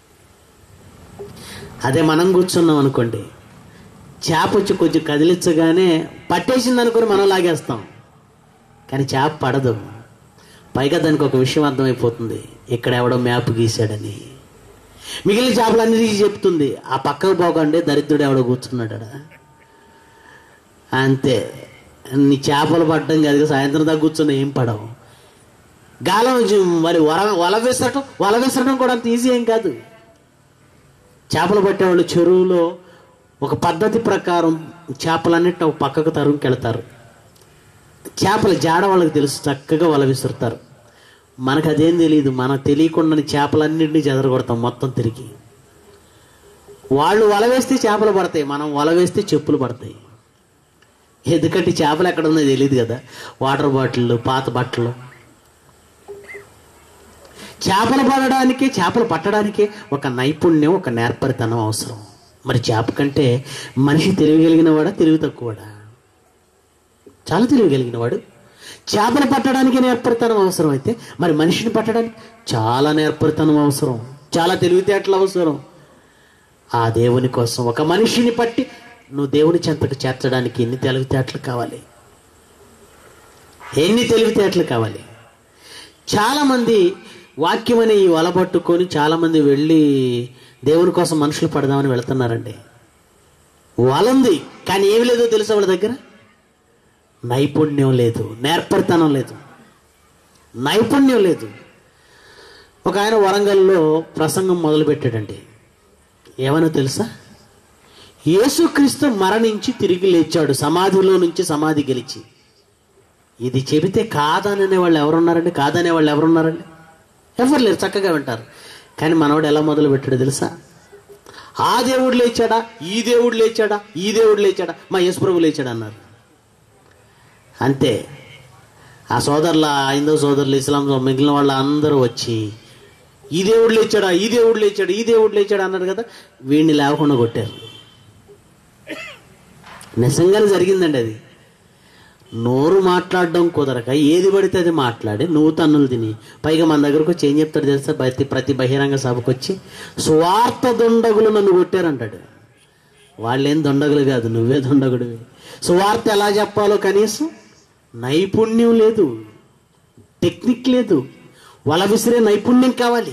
అదే మనం కూర్చున్నాం అనుకోండి చేప వచ్చి కొంచెం కదిలించగానే పట్టేసింది అనుకుని మనం లాగేస్తాం కానీ చేప పడదు పైగా దానికి ఒక విషయం అర్థమైపోతుంది ఇక్కడ ఎవడో మ్యాప్ గీశాడని మిగిలిన చేపలన్నీ తీసి చెప్తుంది ఆ పక్కకు పోకండి దరిద్రుడు ఎవడో కూర్చున్నాడు ఆడ. అంతే నీ చేపలు పట్టడం కాదు సాయంత్రం దాకా కూర్చున్నా ఏం పడవు గాలం జు- మరి వల వల విసరటం వల విసరటం కూడా అంత ఈజీ ఏం కాదు చేపలు పట్టేవాళ్ళు చెరువులో ఒక పద్ధతి ప్రకారం చేపలన్నిటిని ఒక పక్కకు తరుముకెళ్తారు చేపల జాడ వాళ్ళకి తెలుసు చక్కగా వల విసురుతారు మనకు అదేం తెలియదు మనకు తెలియకుండా చేపలన్నింటినీ చెదరగొడతాం మొత్తం తిరిగి వాళ్ళు వల వేస్తే చేపలు పడతాయి మనం వల వేస్తే చెప్పులు పడతాయి ఎందుకంటే చేపలు ఎక్కడ ఉందో తెలియదు కదా వాటర్ బాటిల్ పాత బట్టలు చేపలు పడడానికి చేపలు పట్టడానికి ఒక నైపుణ్యం ఒక నేర్పరితనం అవసరం మరి చేప కంటే మనిషి తెలియగలిగిన వాడా తెలివి తక్కువడా చాలా తెలియగలిగిన వాడు చేపలు పట్టడానికి నేర్పరితనం అవసరం అయితే మరి మనిషిని పట్టడానికి చాలా నేర్పరితనం అవసరం చాలా తెలివితేటలు అవసరం ఆ దేవుని కోసం ఒక మనిషిని పట్టి నువ్వు దేవుని చెంతకు చేర్చడానికి ఎన్ని తెలివితేటలు కావాలి ఎన్ని తెలివితేటలు కావాలి చాలామంది వాక్యం అనే ఈ వల పట్టుకొని చాలామంది వెళ్ళి దేవుని కోసం మనుషులు పడదామని వెళ్తున్నారండి వల ఉంది కానీ ఏమి లేదో తెలుసా వాళ్ళ దగ్గర నైపుణ్యం లేదు నేర్పరితనం లేదు నైపుణ్యం లేదు ఒక ఆయన వరంగల్లో ప్రసంగం మొదలుపెట్టాడండి ఏమనో తెలుసా యేసుక్రీస్తు మరణించి తిరిగి లేచాడు సమాధిలో నుంచి సమాధి గెలిచి ఇది చెబితే కాదననే వాళ్ళు ఎవరున్నారండి కాదనే వాళ్ళు ఎవరున్నారండి ఎవరు లేరు చక్కగా వింటారు కానీ మనవాడు ఎలా మొదలు పెట్టాడు తెలుసా ఆ దేవుడు లేచాడా ఈ దేవుడు లేచాడా ఈ దేవుడు లేచాడా మా యేసుప్రభు లేచాడు అన్నారు అంతే ఆ సోదరుల ఐదో సోదరులు ఇస్లాం సో- మిగిలిన వాళ్ళ అందరూ వచ్చి ఈ దేవుడు లేచాడా ఈ దేవుడు లేచాడు ఈ దేవుడు లేచాడు అన్నారు కదా వీడిని లేకుండా కొట్టారు నిజంగానే జరిగిందండి అది నోరు మాట్లాడడం కుదరక ఏది పడితే అది మాట్లాడి నువ్వు తన్నులు తిని పైగా మన దగ్గరకు వచ్చి ఏం చెప్తాడు తెలుసా ప్రతి ప్రతి బహిరంగ సభకు వచ్చి స్వార్థ దొండగులు నన్ను కొట్టారంటాడు వాళ్ళేం దొండగులు కాదు నువ్వే దొండగుడివి సువార్త ఎలా చెప్పాలో కనీసం నైపుణ్యం లేదు టెక్నిక్ లేదు వల విసిరే నైపుణ్యం కావాలి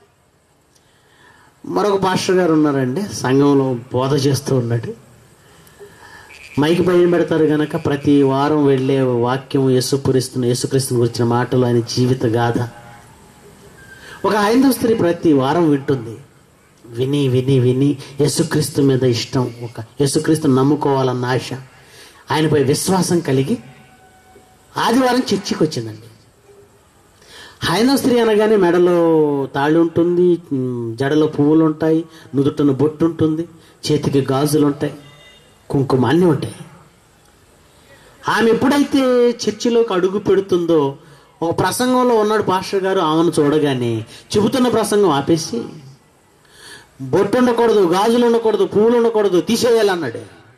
మరొక పాస్టర్ గారు ఉన్నారండి సంఘంలో బోధ చేస్తూ ఉన్నాడు మైకి పైన పెడతారు గనక ప్రతి వారం వెళ్ళే వాక్యం యేసుపురిస్తున్న యేసుక్రీస్తుని గురించిన మాటలు ఆయన జీవిత గాథ ఒక హైందవ స్త్రీ ప్రతి వారం వింటుంది విని విని విని యేసుక్రీస్తు మీద ఇష్టం ఒక యేసుక్రీస్తుని నమ్ముకోవాలన్న ఆశ ఆయనపై విశ్వాసం కలిగి ఆదివారం చర్చికి వచ్చిందండి హైందవ స్త్రీ అనగానే మెడలో తాళి ఉంటుంది ఉమ్, జడలో పువ్వులు ఉంటాయి నుదుటన బొట్టు ఉంటుంది చేతికి గాజులు ఉంటాయి కుంకుమ అన్నీ ఉంటాయి ఆమె ఎప్పుడైతే చర్చిలోకి అడుగు పెడుతుందో ఒక ప్రసంగంలో ఉన్నాడు పాస్టర్ గారు ఆమెను చూడగానే చెబుతున్న ప్రసంగం ఆపేసి బొట్టు ఉండకూడదు గాజులు ఉండకూడదు పువ్వులు ఉండకూడదు తీసేయాలన్నాడు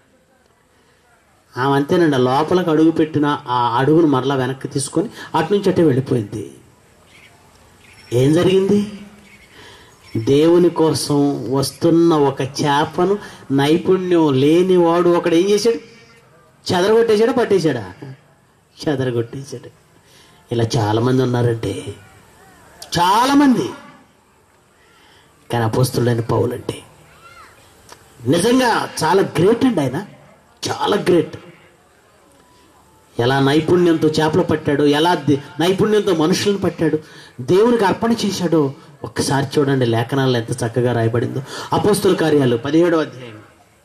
ఆమె అంతేనండి లోపలికి అడుగు పెట్టిన ఆ అడుగును మరలా వెనక్కి తీసుకొని అటు నుంచి అటే వెళ్ళిపోయింది ఏం జరిగింది దేవుని కోసం వస్తున్న ఒక చేపను నైపుణ్యం లేనివాడు ఒకడు ఏం చేశాడు చెదరగొట్టేశాడా పట్టేశాడా చెదరగొట్టేశాడు ఇలా చాలామంది ఉన్నారంటే చాలామంది కానీ అపోస్తుడైన పౌలంటే నిజంగా చాలా గ్రేట్ అండి ఆయన చాలా గ్రేట్ ఎలా నైపుణ్యంతో చేపలు పట్టాడు ఎలా ది- నైపుణ్యంతో మనుషులను పట్టాడు దేవునికి అర్పణ చేశాడో ఒక్కసారి చూడండి లేఖనాల్లో ఎంత చక్కగా రాయబడిందో అపోస్తుల కార్యాలు పదిహేడవ అధ్యాయం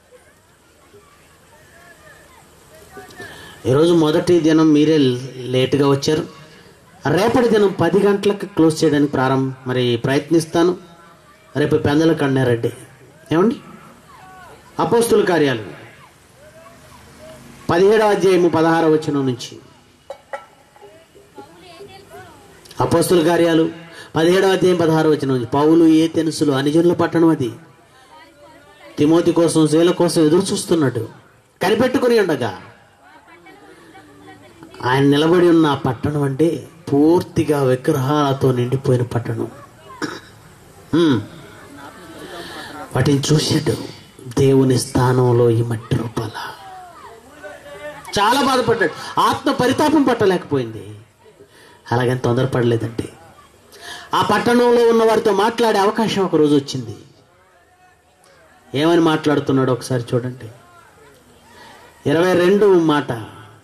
ఈరోజు మొదటి దినం మీరే లేటుగా వచ్చారు రేపటి దినం పది గంటలకు క్లోజ్ చేయడానికి ప్రారంభం మరి ప్రయత్నిస్తాను రేపు పెందల కన్నారండి ఏమండి అపోస్తుల కార్యాలు పదిహేడవ అధ్యాయము పదహారవ వచనం నుంచి అపోస్తుల కార్యాలు పదిహేడవ అధ్యాయం పదహారవ వచనం నుంచి పౌలు ఏ తెనుసులు అనిజనుల పట్టణం అది తిమోతి కోసం శీల కోసం ఎదురు చూస్తున్నాడు కనిపెట్టుకుని ఉండగా ఆయన నిలబడి ఉన్న ఆ పట్టణం అంటే పూర్తిగా విగ్రహాలతో నిండిపోయిన పట్టణం హ్మ్. వాటిని చూశాడు దేవుని స్థానంలో ఈ మట్టి రూపాల చాలా బాధపడ్డాడు ఆత్మ పరితాపం పట్టలేకపోయింది అలాగని తొందరపడలేదండి ఆ పట్టణంలో ఉన్న వారితో మాట్లాడే అవకాశం ఒక రోజు వచ్చింది ఏమని మాట్లాడుతున్నాడో ఒకసారి చూడండి ఇరవై రెండు మాట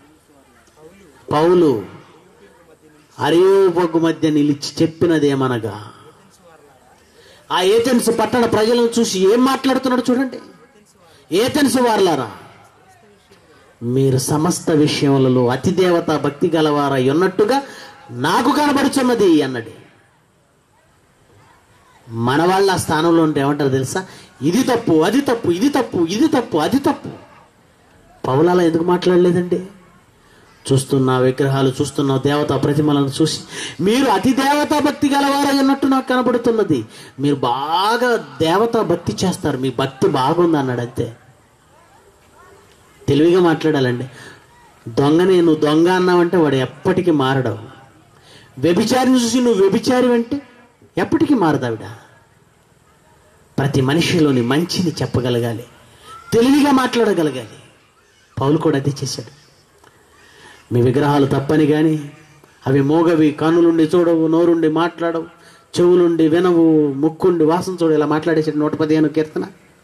పౌలు అరియోపగు మధ్య నిలిచి చెప్పినదేమనగా ఆ ఏథెన్స్ పట్టణ ప్రజలను చూసి ఏం మాట్లాడుతున్నాడు చూడండి ఏథెన్స్ వారలారా మీరు సమస్త విషయములలో అతి దేవత భక్తి గలవారై ఉన్నట్టుగా నాకు కనబడుచున్నది అన్నది మన వాళ్ళ ఆ స్థానంలో ఉంటే ఏమంటారు తెలుసా ఇది తప్పు అది తప్పు ఇది తప్పు ఇది తప్పు అది తప్పు పౌలాల ఎందుకు మాట్లాడలేదండి చూస్తున్న విగ్రహాలు చూస్తున్న దేవతా ప్రతిమలను చూసి మీరు అతి దేవతా భక్తి గలవారై ఉన్నట్టు నాకు కనబడుతున్నది మీరు బాగా దేవతా భక్తి చేస్తారు మీ భక్తి బాగుంది అన్నాడు అంతే తెలివిగా మాట్లాడాలండి దొంగని నువ్వు దొంగ అన్నావంటే వాడు ఎప్పటికీ మారడవు వ్యభిచారిని చూసి నువ్వు వ్యభిచారి అంటే ఎప్పటికీ మారదావిడ ప్రతి మనిషిలోని మంచిని చెప్పగలగాలి తెలివిగా మాట్లాడగలగాలి పౌలు కూడా అదే చేశాడు మీ విగ్రహాలు తప్పని కానీ అవి మోగవి కన్నులుండి చూడవు నోరుండి మాట్లాడవు చెవులుండి వినవు ముక్కుండి వాసన చూడు ఇలా మాట్లాడేసాడు నూట పదిహేను కీర్తన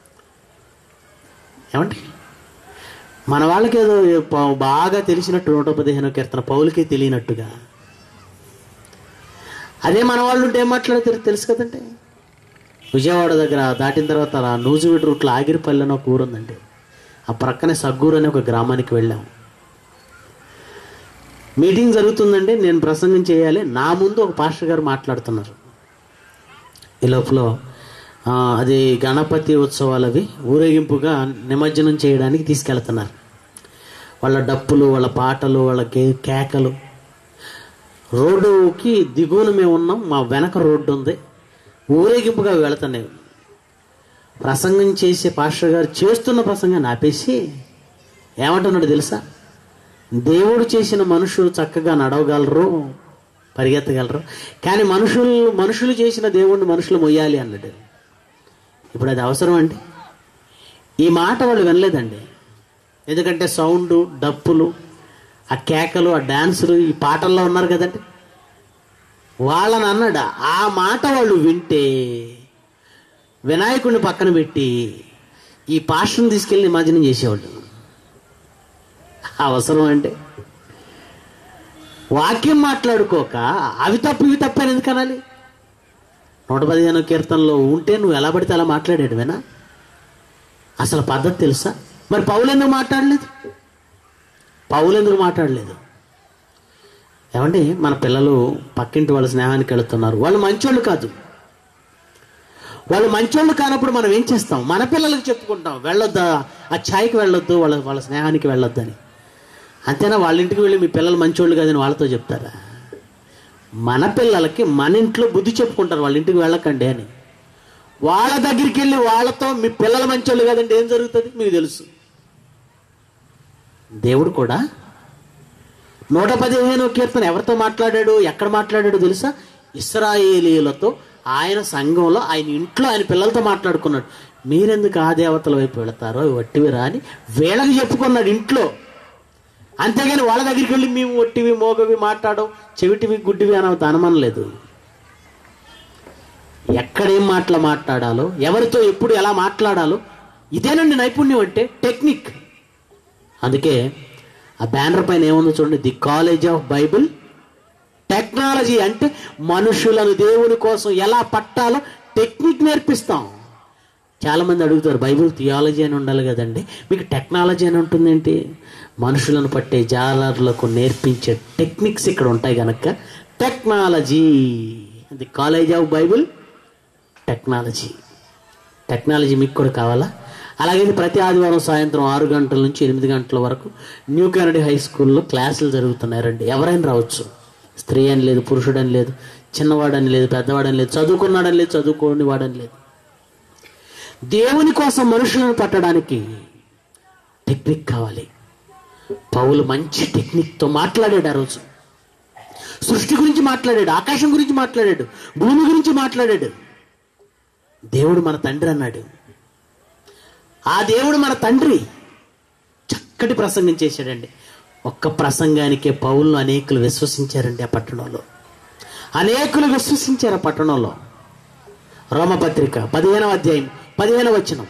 ఏమండి మన వాళ్ళకి ఏదో ప- బాగా తెలిసినట్టు నూట పదిహేను కీర్తన పౌలకే తెలియనట్టుగా అదే మన వాళ్ళు ఉంటే ఏం మాట్లాడతారు తెలుసు కదండి విజయవాడ దగ్గర దాటిన తర్వాత ఆ నూజివీడు రూట్లో ఆగిరిపల్లి అని ఒక ఊరు ఉందండి ఆ ప్రక్కనే సగ్గూరు అనే ఒక గ్రామానికి వెళ్ళాం మీటింగ్ జరుగుతుందండి నేను ప్రసంగం చేయాలి నా ముందు ఒక పాస్టర్ గారు మాట్లాడుతున్నారు ఈ లోపల ఆ, అది గణపతి ఉత్సవాలు అవి ఊరేగింపుగా నిమజ్జనం చేయడానికి తీసుకెళ్తున్నారు వాళ్ళ డప్పులు వాళ్ళ పాటలు వాళ్ళ కే- కేకలు రోడ్డుకి దిగువన మేము ఉన్నాం మా వెనక రోడ్డు ఉంది ఊరేగింపుగా వెళుతున్నాయి ప్రసంగం చేసే పాస్టర్ గారు చేస్తున్న ప్రసంగాన్ని ఆపేసి ఏమంటున్నాడు తెలుసా దేవుడు చేసిన మనుషులు చక్కగా నడవగలరు పరిగెత్తగలరు కానీ మనుషులు మనుషులు చేసిన దేవుడిని మనుషులు మొయ్యాలి అన్నాడు ఇప్పుడు అది అవసరం అండి ఈ మాట వాళ్ళు వినలేదండి ఎందుకంటే సౌండ్ డప్పులు ఆ కేకలు ఆ డాన్సులు ఈ పాటల్లో ఉన్నారు కదండి వాళ్ళని అన్నాడు ఆ మాట వాళ్ళు వింటే వినాయకుడిని పక్కన పెట్టి ఈ పాస్టర్ని తీసుకెళ్ళి నిమజ్జనం చేసేవాళ్ళు అవసరం అంటే వాక్యం మాట్లాడుకోక అవి తప్పు ఇవి తప్పు అని ఎందుకు అనాలి నూట పదిహేను కీర్తనలో ఉంటే నువ్వు ఎలా పడితే అలా మాట్లాడాడు వేనా అసలు పద్ధతి తెలుసా మరి పౌలు ఎందుకు మాట్లాడలేదు పౌలు ఎందుకు మాట్లాడలేదు ఏమండి మన పిల్లలు పక్కింటి వాళ్ళ స్నేహానికి వెళుతున్నారు వాళ్ళు మంచోళ్ళు కాదు వాళ్ళు మంచోళ్ళు కానప్పుడు మనం ఏం చేస్తాం మన పిల్లలకు చెప్పుకుంటాం వెళ్ళొద్దా ఆ ఛాయ్కి వెళ్ళొద్దు వాళ్ళ వాళ్ళ స్నేహానికి వెళ్ళొద్దని అంతేనా వాళ్ళ ఇంటికి వెళ్ళి మీ పిల్లలు మంచోళ్ళు కాదని వాళ్ళతో చెప్తారా మన పిల్లలకి మన ఇంట్లో బుద్ధి చెప్పుకుంటారు వాళ్ళ ఇంటికి వెళ్ళకండి అని వాళ్ళ దగ్గరికి వెళ్ళి వాళ్ళతో మీ పిల్లలు మంచోళ్ళు కదండి ఏం జరుగుతుంది మీకు తెలుసు దేవుడు కూడా నూట పదిహేను కీర్తన ఎవరితో మాట్లాడాడు ఎక్కడ మాట్లాడాడు తెలుసా ఇస్రాయేలీలతో ఆయన సంఘంలో ఆయన ఇంట్లో ఆయన పిల్లలతో మాట్లాడుకున్నాడు మీరెందుకు ఆ దేవతల వైపు వెళతారో అవి వట్టివిరా అని వీళ్ళకి చెప్పుకున్నాడు ఇంట్లో అంతేగాని వాళ్ళ దగ్గరికి వెళ్ళి మేము ఒట్టివి మోగవి మాట్లాడడం చెవిటివి గుడ్డివి అని అనమనలేదు ఎక్కడేం మాటలు మాట్లాడాలో ఎవరితో ఎప్పుడు ఎలా మాట్లాడాలో ఇదేనండి నైపుణ్యం అంటే టెక్నిక్ అందుకే ఆ బ్యానర్ పైన ఏముందో చూడండి the college of Bible technology అంటే మనుషులను దేవుని కోసం ఎలా పట్టాలో టెక్నిక్ నేర్పిస్తాం చాలా మంది అడుగుతారు బైబిల్ థియాలజీ అని ఉండాలి కదండి మీకు టెక్నాలజీ అని ఉంటుందేంటి మనుషులను పట్టే జాలర్లకు నేర్పించే టెక్నిక్స్ ఇక్కడ ఉంటాయి కనుక technology the college of Bible technology technology మీకు కూడా కావాలా అలాగే ప్రతి ఆదివారం సాయంత్రం ఆరు గంటల నుంచి ఎనిమిది గంటల వరకు న్యూ కెనడీ హై స్కూల్లో క్లాసులు జరుగుతున్నాయి రండి ఎవరైనా రావచ్చు స్త్రీ అని లేదు పురుషుడని లేదు చిన్నవాడని లేదు పెద్దవాడని లేదు చదువుకున్నాడని లేదు చదువుకోని వాడని లేదు దేవుని కోసం మనుషులను పట్టడానికి టెక్నిక్ కావాలి పౌలు మంచి టెక్నిక్తో మాట్లాడాడు ఆ రోజు సృష్టి గురించి మాట్లాడాడు ఆకాశం గురించి మాట్లాడాడు భూమి గురించి మాట్లాడాడు దేవుడు మన తండ్రి అన్నాడు ఆ దేవుడు మన తండ్రి చక్కటి ప్రసంగం చేశాడండి ఒక్క ప్రసంగానికే పౌలు అనేకులు విశ్వసించారండి ఆ పట్టణంలో అనేకులు విశ్వసించారు ఆ పట్టణంలో రోమపత్రిక పదిహేనవ అధ్యాయం పదిహేనవ వచనం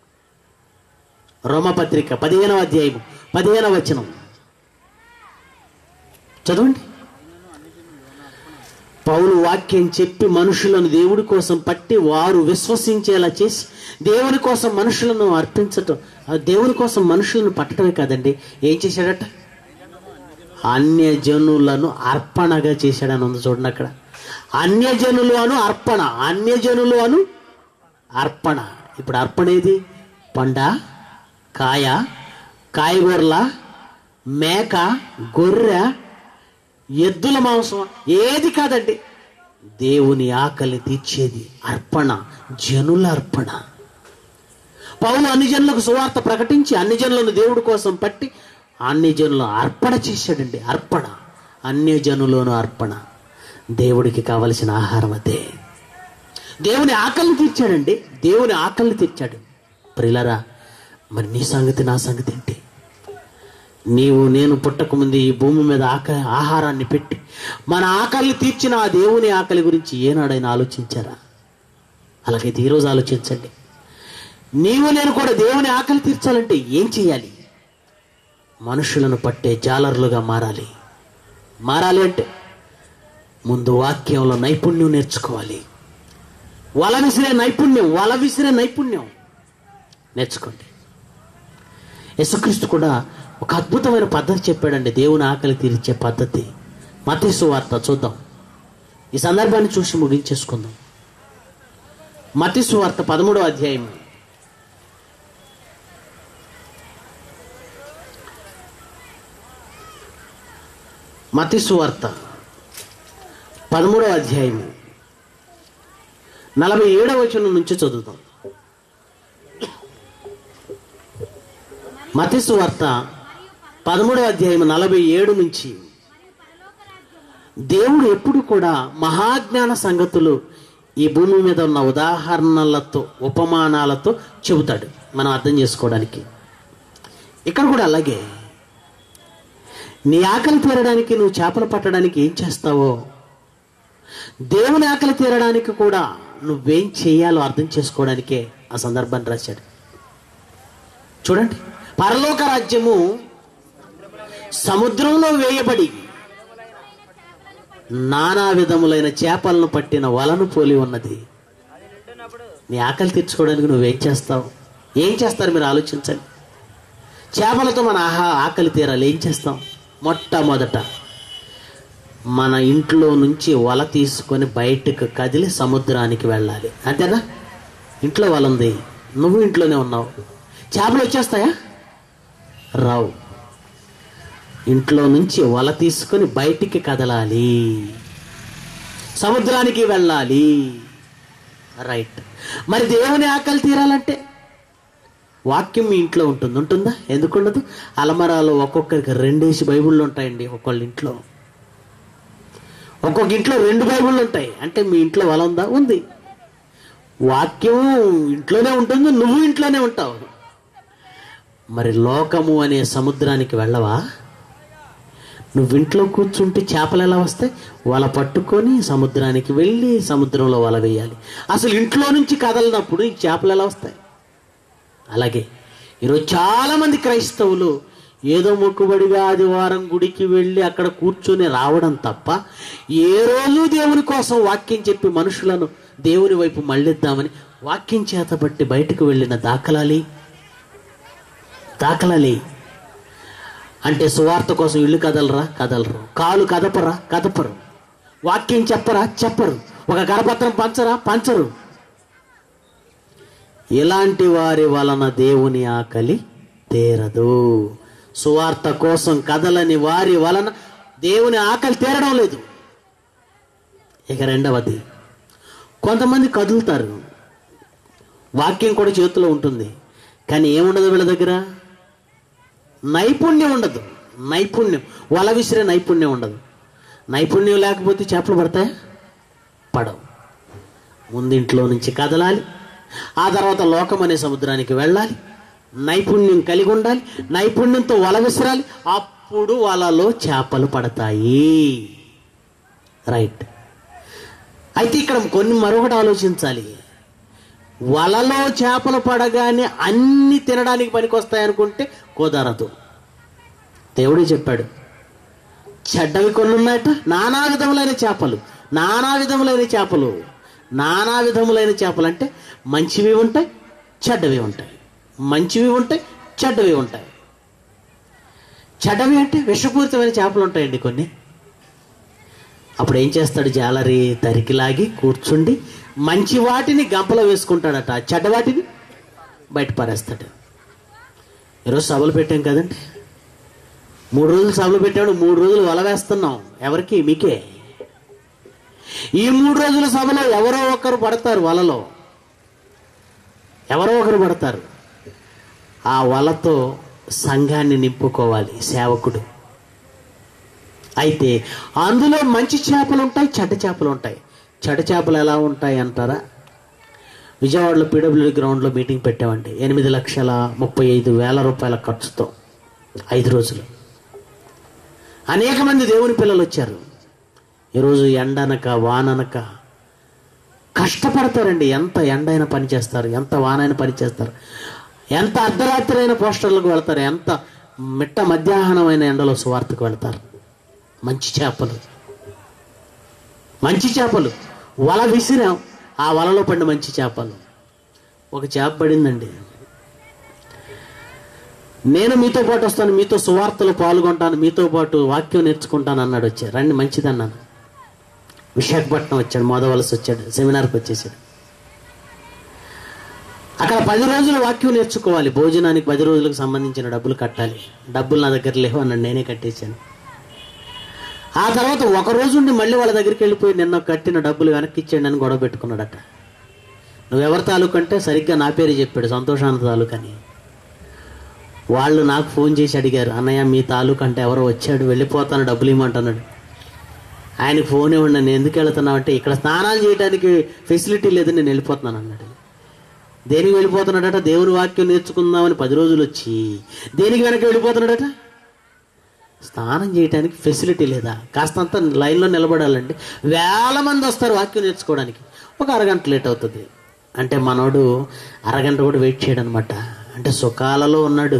రోమపత్రిక పదిహేనవ అధ్యాయం పదిహేనవ వచనం చదవండి పౌలు వాక్యం చెప్పి మనుషులను దేవుడి కోసం పట్టి వారు విశ్వసించేలా చేసి దేవుని కోసం మనుషులను అర్పించటం ఆ దేవుని కోసం మనుషులను పట్టడమే కాదండి ఏం చేశాడట అన్యజనులను అర్పణగా చేశాడని ఉంది చూడండి అక్కడ అన్యజనులు అను అర్పణ అన్యజనులు అను అర్పణ ఇప్పుడు అర్పణ ఏది పండ కాయ కాయగూరల మేక గొర్రె ఎద్దుల మాంసం ఏది కాదండి దేవుని ఆకలి తీర్చేది అర్పణ జనుల అర్పణ పౌలు అన్ని జనులకు సువార్త ప్రకటించి అన్ని జనులను దేవుడి కోసం పట్టి అన్ని జనులను అర్పణ చేశాడండి అర్పణ అన్య జనులను అర్పణ దేవుడికి కావలసిన ఆహారం అదే దేవుని ఆకలిని తీర్చాడండి దేవుని ఆకలిని తీర్చాడు ప్రిలరా మరి నీ సంగతి నా సంగతి ఏంటి నీవు నేను పుట్టకముందు ఈ భూమి మీద ఆక ఆహారాన్ని పెట్టి మన ఆకలిని తీర్చిన ఆ దేవుని ఆకలి గురించి ఏనాడైనా ఆలోచించారా అలాగైతే ఈరోజు ఆలోచించండి నీవు నేను కూడా దేవుని ఆకలి తీర్చాలంటే ఏం చేయాలి మనుషులను పట్టే జాలర్లుగా మారాలి మారాలి అంటే ముందు వాక్యంలో నైపుణ్యం నేర్చుకోవాలి వల విసిరే నైపుణ్యం వల విసిరే నైపుణ్యం నేర్చుకోండి యేసుక్రీస్తు కూడా ఒక అద్భుతమైన పద్ధతి చెప్పాడండి దేవుని ఆకలి తీర్చే పద్ధతి మతీసు వార్త చూద్దాం ఈ సందర్భాన్ని చూసి ముగించేసుకుందాం మతీసు వార్త పదమూడవ అధ్యాయం మతీసు వార్త పదమూడవ అధ్యాయం నలభై ఏడవ వచనం నుంచి చదువుతాం మతీసు వార్త పదమూడవ అధ్యాయం నలభై ఏడు నుంచి దేవుడు ఎప్పుడు కూడా మహాజ్ఞాన సంగతులు ఈ భూమి మీద ఉన్న ఉదాహరణలతో ఉపమానాలతో చెబుతాడు మనం అర్థం చేసుకోవడానికి ఇక్కడ కూడా అలాగే నీ ఆకలి తీరడానికి నువ్వు చేపలు పట్టడానికి ఏం చేస్తావో దేవుని ఆకలి తీరడానికి కూడా నువ్వేం చేయాలో అర్థం చేసుకోవడానికే ఆ సందర్భాన్ని రాశాడు చూడండి పరలోక రాజ్యము సముద్రంలో వేయబడి నానా విధములైన చేపలను పట్టిన వలను పోలి ఉన్నది అది నిండున్నప్పుడు నీ ఆకలి తీర్చుకోవడానికి నువ్వేం చేస్తావు ఏం చేస్తారు మీరు ఆలోచించండి చేపలతో మన ఆహా ఆకలి తీరాలి ఏం చేస్తాం మొట్టమొదట మన ఇంట్లో నుంచి వల తీసుకొని బయటకు కదిలి సముద్రానికి వెళ్ళాలి అంతేనా ఇంట్లో వల ఉంది నువ్వు ఇంట్లోనే ఉన్నావు చేపలు వచ్చేస్తాయా రావు ఇంట్లో నుంచి వల తీసుకొని బయటికి కదలాలి సముద్రానికి వెళ్ళాలి రైట్ మరి దేవుని ఆకలి తీరాలంటే వాక్యం మీ ఇంట్లో ఉంటుంది ఉంటుందా ఎందుకు ఉండదు అలమరాలో ఒక్కొక్కరికి రెండేసి బైబిళ్ళు ఉంటాయండి ఒక్కొక్క ఇంట్లో ఒక్కొక్క ఇంట్లో రెండు బైబిళ్ళు ఉంటాయి అంటే మీ ఇంట్లో వల ఉందా ఉంది వాక్యం ఇంట్లోనే ఉంటుంది నువ్వు ఇంట్లోనే ఉంటావు మరి లోకము అనే సముద్రానికి వెళ్ళవా నువ్వు ఇంట్లో కూర్చుంటే చేపలు ఎలా వస్తాయి వల పట్టుకొని సముద్రానికి వెళ్ళి సముద్రంలో వల వేయాలి అసలు ఇంట్లో నుంచి కదలనప్పుడు ఈ చేపలు ఎలా వస్తాయి అలాగే ఈరోజు చాలా మంది క్రైస్తవులు ఏదో మొక్కుబడిగా ఆదివారం గుడికి వెళ్ళి అక్కడ కూర్చొని రావడం తప్ప ఏ రోజు దేవుని కోసం వాక్యం చెప్పి మనుషులను దేవుని వైపు మళ్ళిద్దామని వాక్యం చేతబట్టి బయటకు వెళ్ళిన దాఖలాలి దాఖలాలి అంటే సువార్త కోసం ఇల్లు కదలరా కదలరు కాలు కదపరా కదపరు వాక్యం చెప్పరా చెప్పరు ఒక కరపత్రం పంచరా పంచరు ఇలాంటి వారి వలన దేవుని ఆకలి తీరదు సువార్త కోసం కదలని వారి వలన దేవుని ఆకలి తీరడం లేదు ఇక రెండవది కొంతమంది కదులుతారు వాక్యం కూడా చేతిలో ఉంటుంది కానీ ఏముండదు వీళ్ళ దగ్గర నైపుణ్యం ఉండదు నైపుణ్యం వల విసిరే నైపుణ్యం ఉండదు నైపుణ్యం లేకపోతే చేపలు పడతాయా పడవు ముందింట్లో నుంచి కదలాలి ఆ తర్వాత లోకం అనే సముద్రానికి వెళ్ళాలి నైపుణ్యం కలిగి ఉండాలి నైపుణ్యంతో వల విసరాలి అప్పుడు వలలో చేపలు పడతాయి రైట్ అయితే ఇక్కడ కొన్ని మరొకటి ఆలోచించాలి వలలో చేపలు పడగానే అన్ని తినడానికి పనికొస్తాయి అనుకుంటే కుదరదు దేవుడే చెప్పాడు చెడ్డవి కొన్ని ఉన్నాయట నానా విధములైన చేపలు నానా విధములైన చేపలు నానా విధములైన చేపలు అంటే మంచివి ఉంటాయి చెడ్డవి ఉంటాయి మంచివి ఉంటాయి చెడ్డవి ఉంటాయి చెడ్డవి అంటే విషపూరితమైన చేపలు ఉంటాయండి కొన్ని అప్పుడు ఏం చేస్తాడు జాలరి తరికి లాగి కూర్చుండి మంచి వాటిని గంపలో వేసుకుంటాడట చెడ్డ వాటిని బయట పారేస్తాడు ఈరోజు సభలు పెట్టాం కదండి మూడు రోజులు సభలు పెట్టాడు మూడు రోజులు వల వేస్తున్నాం ఎవరికి మీకే ఈ మూడు రోజుల సభలో ఎవరో ఒకరు పడతారు వలలో ఎవరో ఒకరు పడతారు ఆ వలతో సంఘాన్ని నింపుకోవాలి సేవకుడు అయితే అందులో మంచి చేపలు ఉంటాయి చెడ్డ చేపలు ఉంటాయి చెడ్డ చేపలు ఎలా ఉంటాయి అంటారా విజయవాడలో పీడబ్ల్యూ గ్రౌండ్లో మీటింగ్ పెట్టామండి ఎనిమిది లక్షల ముప్పై ఐదు వేల రూపాయల ఖర్చుతో ఐదు రోజులు అనేక మంది దేవుని పిల్లలు వచ్చారు ఈరోజు ఎండనక వాననక కష్టపడతారండి ఎంత ఎండ అయినా పని చేస్తారు ఎంత వానైనా పని చేస్తారు ఎంత అర్ధరాత్రి అయిన పోస్టర్లకు వెళ్తారు ఎంత మిట్ట మధ్యాహ్నమైన ఎండలో సువార్తకు వెళ్తారు మంచి చేపలు మంచి చేపలు వల విసిరాం ఆ వలలో పడిన మంచి చేపలు ఒక చేప పడిందండి నేను మీతో పాటు వస్తాను మీతో సువార్తలు పాల్గొంటాను మీతో పాటు వాక్యం నేర్చుకుంటాను అన్నాడు వచ్చా రండి మంచిది అన్నాను విశాఖపట్నం వచ్చాడు మోదవలసి వచ్చాడు సెమినార్కి వచ్చేసాడు అక్కడ పది రోజులు వాక్యం నేర్చుకోవాలి భోజనానికి పది రోజులకు సంబంధించిన డబ్బులు కట్టాలి డబ్బులు నా దగ్గర లేవు అన్నాడు నేనే కట్టేశాను ఆ తర్వాత ఒక రోజు ఉండి మళ్ళీ వాళ్ళ దగ్గరికి వెళ్ళిపోయి నిన్న కట్టిన డబ్బులు వెనక్కి ఇచ్చేయండి అని గొడవ పెట్టుకున్నాడట నువ్వెవరి తాలూకు అంటే సరిగ్గా నా పేరు చెప్పాడు సంతోషానంద తాలూకు అని వాళ్ళు నాకు ఫోన్ చేసి అడిగారు అన్నయ్య మీ తాలూకు అంటే ఎవరో వచ్చాడు వెళ్ళిపోతాను డబ్బులు ఇవ్వమంటున్నాడు ఆయనకి ఫోన్ ఇవ్వండి నేను ఎందుకు వెళ్తున్నావు అంటే ఇక్కడ స్నానాలు చేయడానికి ఫెసిలిటీ లేదు నేను వెళ్ళిపోతున్నాను అన్నాడు దేనికి వెళ్ళిపోతున్నాడట దేవుని వాక్యం నేర్చుకుందామని పది రోజులు వచ్చి దేనికి వెనక్కి వెళ్ళిపోతున్నాడట స్నానం చేయడానికి ఫెసిలిటీ లేదా కాస్తంత లైన్లో నిలబడాలండి వేల మంది వస్తారు వాక్యం నేర్చుకోవడానికి ఒక అరగంట లేట్ అవుతుంది అంటే మనోడు అరగంట కూడా వెయిట్ చేయడం అనమాట అంటే సుఖాలలో ఉన్నాడు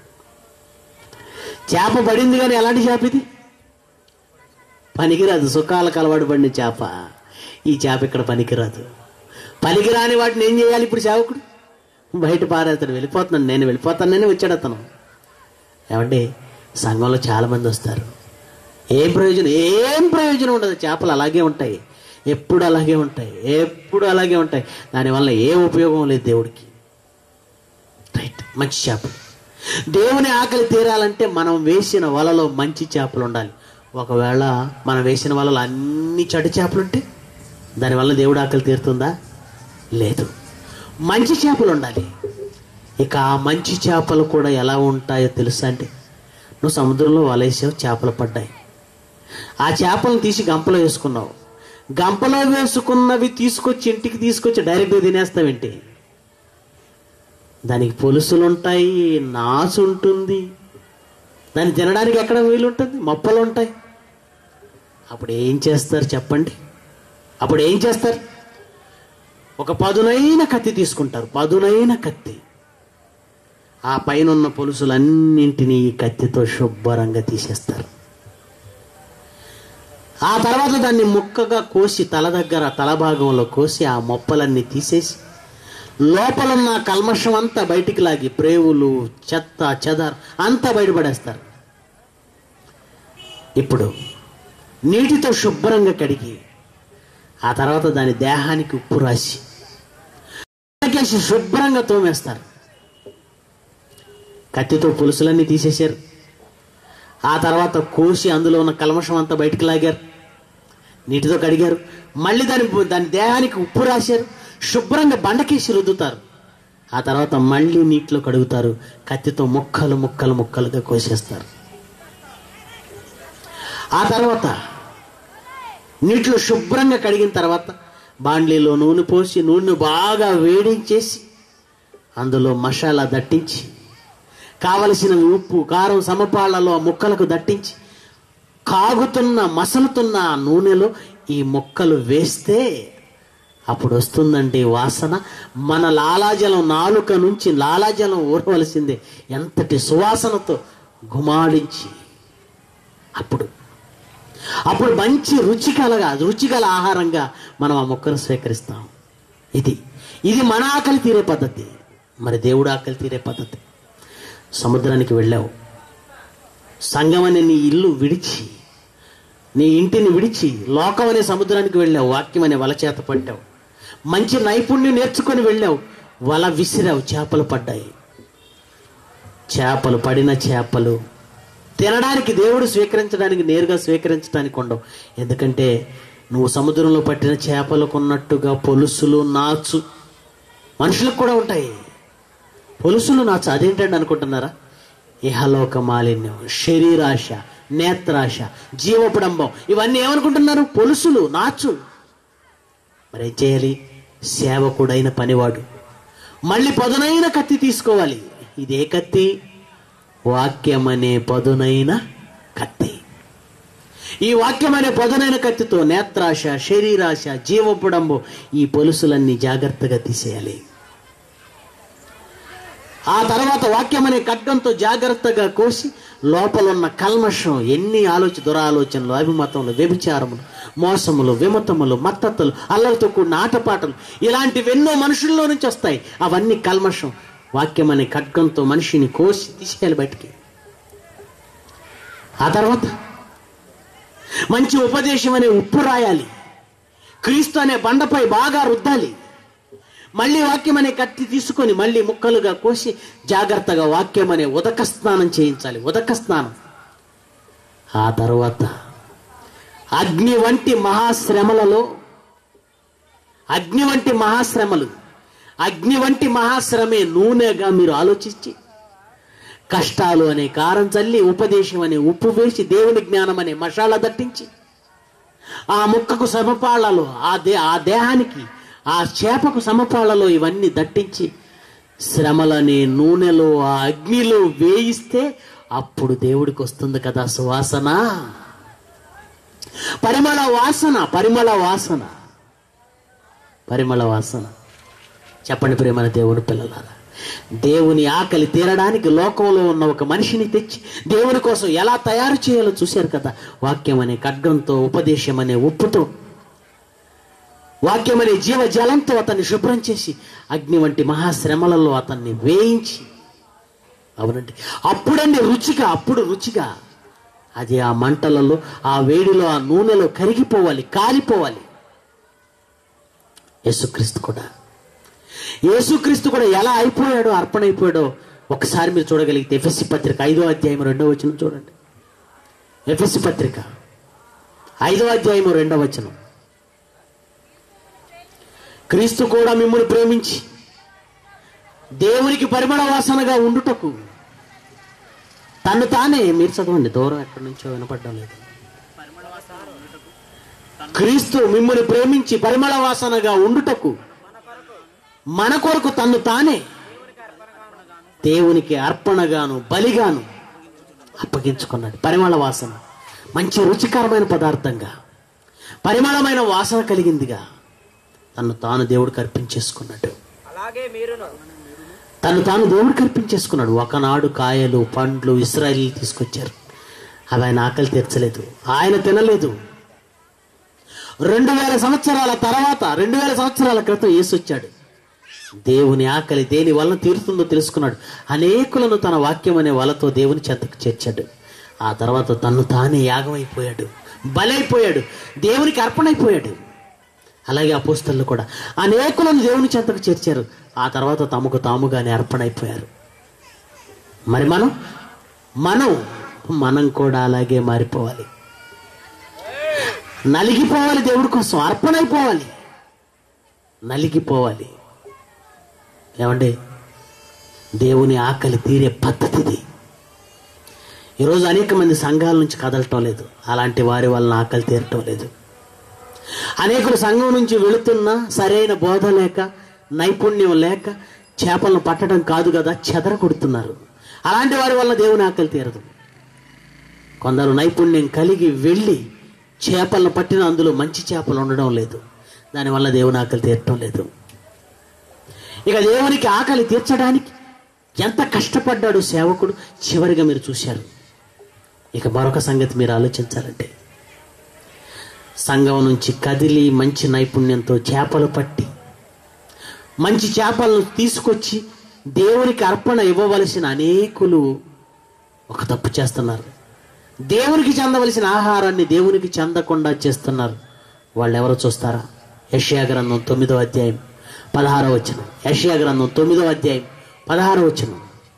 చేప పడింది కానీ ఎలాంటి చేప ఇది పనికిరాదు సుఖాలకు అలవాటు పడిన చేప ఈ చేప ఇక్కడ పనికిరాదు పనికిరాని వాటిని ఏం చేయాలి ఇప్పుడు సేవకుడు బయట పారేస్తాడు వెళ్ళిపోతున్నాను నేను వెళ్ళిపోతానని వచ్చాడు అతను ఏమండి సంఘంలో చాలా మంది వస్తారు ఏం ప్రయోజనం ఏం ప్రయోజనం ఉండదు చేపలు అలాగే ఉంటాయి ఎప్పుడు అలాగే ఉంటాయి ఎప్పుడు అలాగే ఉంటాయి దానివల్ల ఏ ఉపయోగం లేదు దేవుడికి రైట్ మంచి చేపలు దేవుని ఆకలి తీరాలంటే మనం వేసిన వలలో మంచి చేపలు ఉండాలి ఒకవేళ మనం వేసిన వలలో అన్ని చెడు చేపలు ఉంటే దానివల్ల దేవుడి ఆకలి తీరుతుందా లేదు మంచి చేపలు ఉండాలి ఇక ఆ మంచి చేపలు కూడా ఎలా ఉంటాయో తెలుసా అంటే నువ్వు సముద్రంలో వలేసావు చేపలు పడ్డాయి ఆ చేపలను తీసి గంపలో వేసుకున్నావు గంపలో వేసుకున్నవి తీసుకొచ్చి ఇంటికి తీసుకొచ్చి డైరెక్ట్గా తినేస్తావేంటి దానికి పొలుసులు ఉంటాయి నాసు ఉంటుంది దాన్ని తినడానికి ఎక్కడ వీలు ఉంటుంది మొప్పలు ఉంటాయి అప్పుడు ఏం చేస్తారు చెప్పండి అప్పుడు ఏం చేస్తారు ఒక పదునైన కత్తి తీసుకుంటారు పదునైన కత్తి ఆ పైన ఉన్న పొలుసులన్నింటినీ ఈ కత్తితో శుభ్రంగా తీసేస్తారు ఆ తర్వాత దాన్ని ముక్కగా కోసి తల దగ్గర తల భాగంలో కోసి ఆ మొప్పలన్నీ తీసేసి లోపలున్న కల్మషం అంతా బయటికి లాగి ప్రేవులు చెత్త చెదర్ అంతా బయటపడేస్తారు ఇప్పుడు నీటితో శుభ్రంగా కడిగి ఆ తర్వాత దాని దేహానికి ఉప్పు రాసి కేసి శుభ్రంగా తోమేస్తారు కత్తితో పులుసులన్నీ తీసేశారు ఆ తర్వాత కోసి అందులో ఉన్న కల్మషం అంతా బయటికి లాగారు నీటితో కడిగారు మళ్ళీ దాని దాని దేహానికి ఉప్పు రాశారు శుభ్రంగా బండకేసి రుద్దుతారు ఆ తర్వాత మళ్ళీ నీటిలో కడుగుతారు కత్తితో ముక్కలు ముక్కలు ముక్కలుగా కోసేస్తారు ఆ తర్వాత నీటిలో శుభ్రంగా కడిగిన తర్వాత బాండ్లీలో నూనె పోసి నూనె బాగా వేడించేసి అందులో మసాలా దట్టించి కావలసిన ఉప్పు కారం సమపాళ్లలో ఆ ముక్కలకు దట్టించి కాగుతున్న మసలుతున్న ఆ నూనెలో ఈ ముక్కలు వేస్తే అప్పుడు వస్తుందండి వాసన మన లాలాజలం నాలుక నుంచి లాలాజలం ఊరవలసిందే ఎంతటి సువాసనతో గుమాడించి అప్పుడు అప్పుడు మంచి రుచికలగా రుచిగల ఆహారంగా మనం ఆ మొక్కను స్వీకరిస్తాం ఇది ఇది మన ఆకలి తీరే పద్ధతి మరి దేవుడు ఆకలి తీరే పద్ధతి సముద్రానికి వెళ్ళావు సంఘం అనే నీ ఇల్లు విడిచి నీ ఇంటిని విడిచి లోకం అనే సముద్రానికి వెళ్ళావు వాక్యం అనే వల చేత పట్టావు మంచి నైపుణ్యం నేర్చుకొని వెళ్ళావు వల విసిరావు చేపలు పడ్డాయి చేపలు పడిన చేపలు తినడానికి దేవుడు స్వీకరించడానికి నేరుగా స్వీకరించడానికి ఉండవు ఎందుకంటే నువ్వు సముద్రంలో పట్టిన చేపలకు ఉన్నట్టుగా పొలుసులు నాచు మనుషులకు కూడా ఉంటాయి పొలుసులు నాచు అదేంటండి అనుకుంటున్నారా ఇహలోక మాలిన్యం శరీరాశ నేత్రాశ జీవపుడంబం ఇవన్నీ ఏమనుకుంటున్నారు పొలుసులు నాచు మరి ఏం చేయాలి సేవకుడైన పనివాడు మళ్ళీ పదునైన కత్తి తీసుకోవాలి ఇదే కత్తి వాక్యం అనే పదునైన కత్తి ఈ వాక్యం అనే పదునైన కత్తితో నేత్రాశ శరీరాశ జీవపుడంబు ఈ పొలుసులన్నీ జాగ్రత్తగా తీసేయాలి ఆ తర్వాత వాక్యం అనే ఖడ్గంతో జాగ్రత్తగా కోసి లోపల ఉన్న కల్మషం ఎన్ని ఆలోచన దురాలోచనలు అభిమతములు వ్యభిచారములు మోసములు విమతములు మత్తతులు అల్లరితో కూడిన ఆటపాటలు ఇలాంటివెన్నో మనుషుల్లో నుంచి వస్తాయి అవన్నీ కల్మషం వాక్యం అనే ఖడ్గంతో మనిషిని కోసి తీసేయాలి బయటికి ఆ తర్వాత మంచి ఉపదేశం అనే ఉప్పు రాయాలి క్రీస్తు అనే బండపై బాగా రుద్దాలి మళ్ళీ వాక్యం అనే కత్తి తీసుకొని మళ్ళీ ముక్కలుగా కోసి జాగ్రత్తగా వాక్యం అనే ఉదక స్నానం చేయించాలి ఉదక స్నానం ఆ తర్వాత అగ్ని వంటి మహాశ్రమలలో అగ్ని వంటి మహాశ్రమలు అగ్ని వంటి మహాశ్రమే నూనెగా మీరు ఆలోచించి కష్టాలు అనే కారం చల్లి ఉపదేశం అనే ఉప్పు వేసి దేవుని జ్ఞానం అనే మసాలా దట్టించి ఆ ముక్కకు సమపాళ్లలో ఆ దే ఆ దేహానికి ఆ చేపకు సమపాళ్లలో ఇవన్నీ దట్టించి శ్రమలనే నూనెలో ఆ అగ్నిలో వేయిస్తే అప్పుడు దేవుడికి వస్తుంది కదా సువాసన పరిమళ వాసన పరిమళ వాసన పరిమళ వాసన చెప్పండి ప్రేమల దేవుడు పిల్లలారా దేవుని ఆకలి తీరడానికి లోకంలో ఉన్న ఒక మనిషిని తెచ్చి దేవుని కోసం ఎలా తయారు చేయాలో చూశారు కదా వాక్యం అనే ఖడ్గంతో ఉపదేశం అనే ఉప్పుతో వాక్యం అనే జీవజలంతో అతన్ని శుభ్రం చేసి అగ్ని వంటి మహాశ్రమలలో అతన్ని వేయించి అవునండి అప్పుడండి రుచిగా అప్పుడు రుచిగా అది ఆ మంటలలో ఆ వేడిలో ఆ నూనెలో కరిగిపోవాలి కాలిపోవాలి యేసుక్రీస్తు కూడా యేసుక్రీస్తు కూడా ఎలా అయిపోయాడో అర్పణ అయిపోయాడో ఒకసారి మీరు చూడగలిగితే ఎఫ్ఎస్సి పత్రిక ఐదో అధ్యాయం రెండో వచనం చూడండి ఎఫ్ఎస్సి పత్రిక ఐదో అధ్యాయం రెండో వచనం క్రీస్తు కూడా మిమ్మల్ని ప్రేమించి దేవునికి పరిమళ వాసనగా ఉండుటకు తను తానే మీరు చదవండి దూరం ఎక్కడి నుంచో వినపడడం లేదు క్రీస్తు మిమ్మల్ని ప్రేమించి పరిమళ వాసనగా ఉండుటకు మన కొరకు తన్ను తానే దేవునికి అర్పణగాను బలిగాను అప్పగించుకున్నాడు పరిమళ వాసన మంచి రుచికరమైన పదార్థంగా పరిమళమైన వాసన కలిగిందిగా తను తాను దేవుడికి అర్పించేసుకున్నాడు అలాగే మీరును తను తాను దేవుడికి అర్పించేసుకున్నాడు ఒకనాడు కాయలు పండ్లు ఇస్రాయలీ తీసుకొచ్చారు అవి ఆయన ఆకలి తీర్చలేదు ఆయన తినలేదు రెండు వేల సంవత్సరాల తర్వాత రెండు వేల సంవత్సరాల క్రితం యేసు వచ్చాడు దేవుని ఆకలి దేని వలన తీరుతుందో తెలుసుకున్నాడు అనేకులను తన వాక్యం అనే వలతో దేవుని చెంతకు చేర్చాడు ఆ తర్వాత తను తానే యాగమైపోయాడు బలైపోయాడు దేవునికి అర్పణైపోయాడు అలాగే అపోస్తలు కూడా అనేకులను దేవుని చెంతకు చేర్చారు ఆ తర్వాత తమకు తాముగానే అర్పణైపోయారు మరి మనం మనం మనం కూడా అలాగే మారిపోవాలి నలిగిపోవాలి దేవుడి కోసం అర్పణైపోవాలి నలిగిపోవాలి ఏమండి దేవుని ఆకలి తీరే పద్ధతి ఇది ఈరోజు అనేక మంది సంఘాల నుంచి కదలటం లేదు అలాంటి వారి వలన ఆకలి తీరటం లేదు అనేకులు సంఘం నుంచి వెళుతున్నా సరైన బోధ లేక నైపుణ్యం లేక చేపలను పట్టడం కాదు కదా చెదర కొడుతున్నారు అలాంటి వారి వల్ల దేవుని ఆకలి తీరదు కొందరు నైపుణ్యం కలిగి వెళ్ళి చేపలను పట్టిన అందులో మంచి చేపలు ఉండడం లేదు దానివల్ల దేవుని ఆకలి తీరటం లేదు ఇక దేవునికి ఆకలి తీర్చడానికి ఎంత కష్టపడ్డాడు సేవకుడు చివరిగా మీరు చూశారు ఇక మరొక సంగతి మీరు ఆలోచించాలంటే సంఘం నుంచి కదిలి మంచి నైపుణ్యంతో చేపలు పట్టి మంచి చేపలను తీసుకొచ్చి దేవునికి అర్పణ ఇవ్వవలసిన అనేకులు ఒక తప్పు చేస్తున్నారు దేవునికి చెందవలసిన ఆహారాన్ని దేవునికి చెందకుండా చేస్తున్నారు వాళ్ళు ఎవరు చూస్తారా యష్యా గ్రంథం తొమ్మిదో అధ్యాయం పదహారో వచనం యష్యా గ్రంథం తొమ్మిదో అధ్యాయం పదహారో వచనం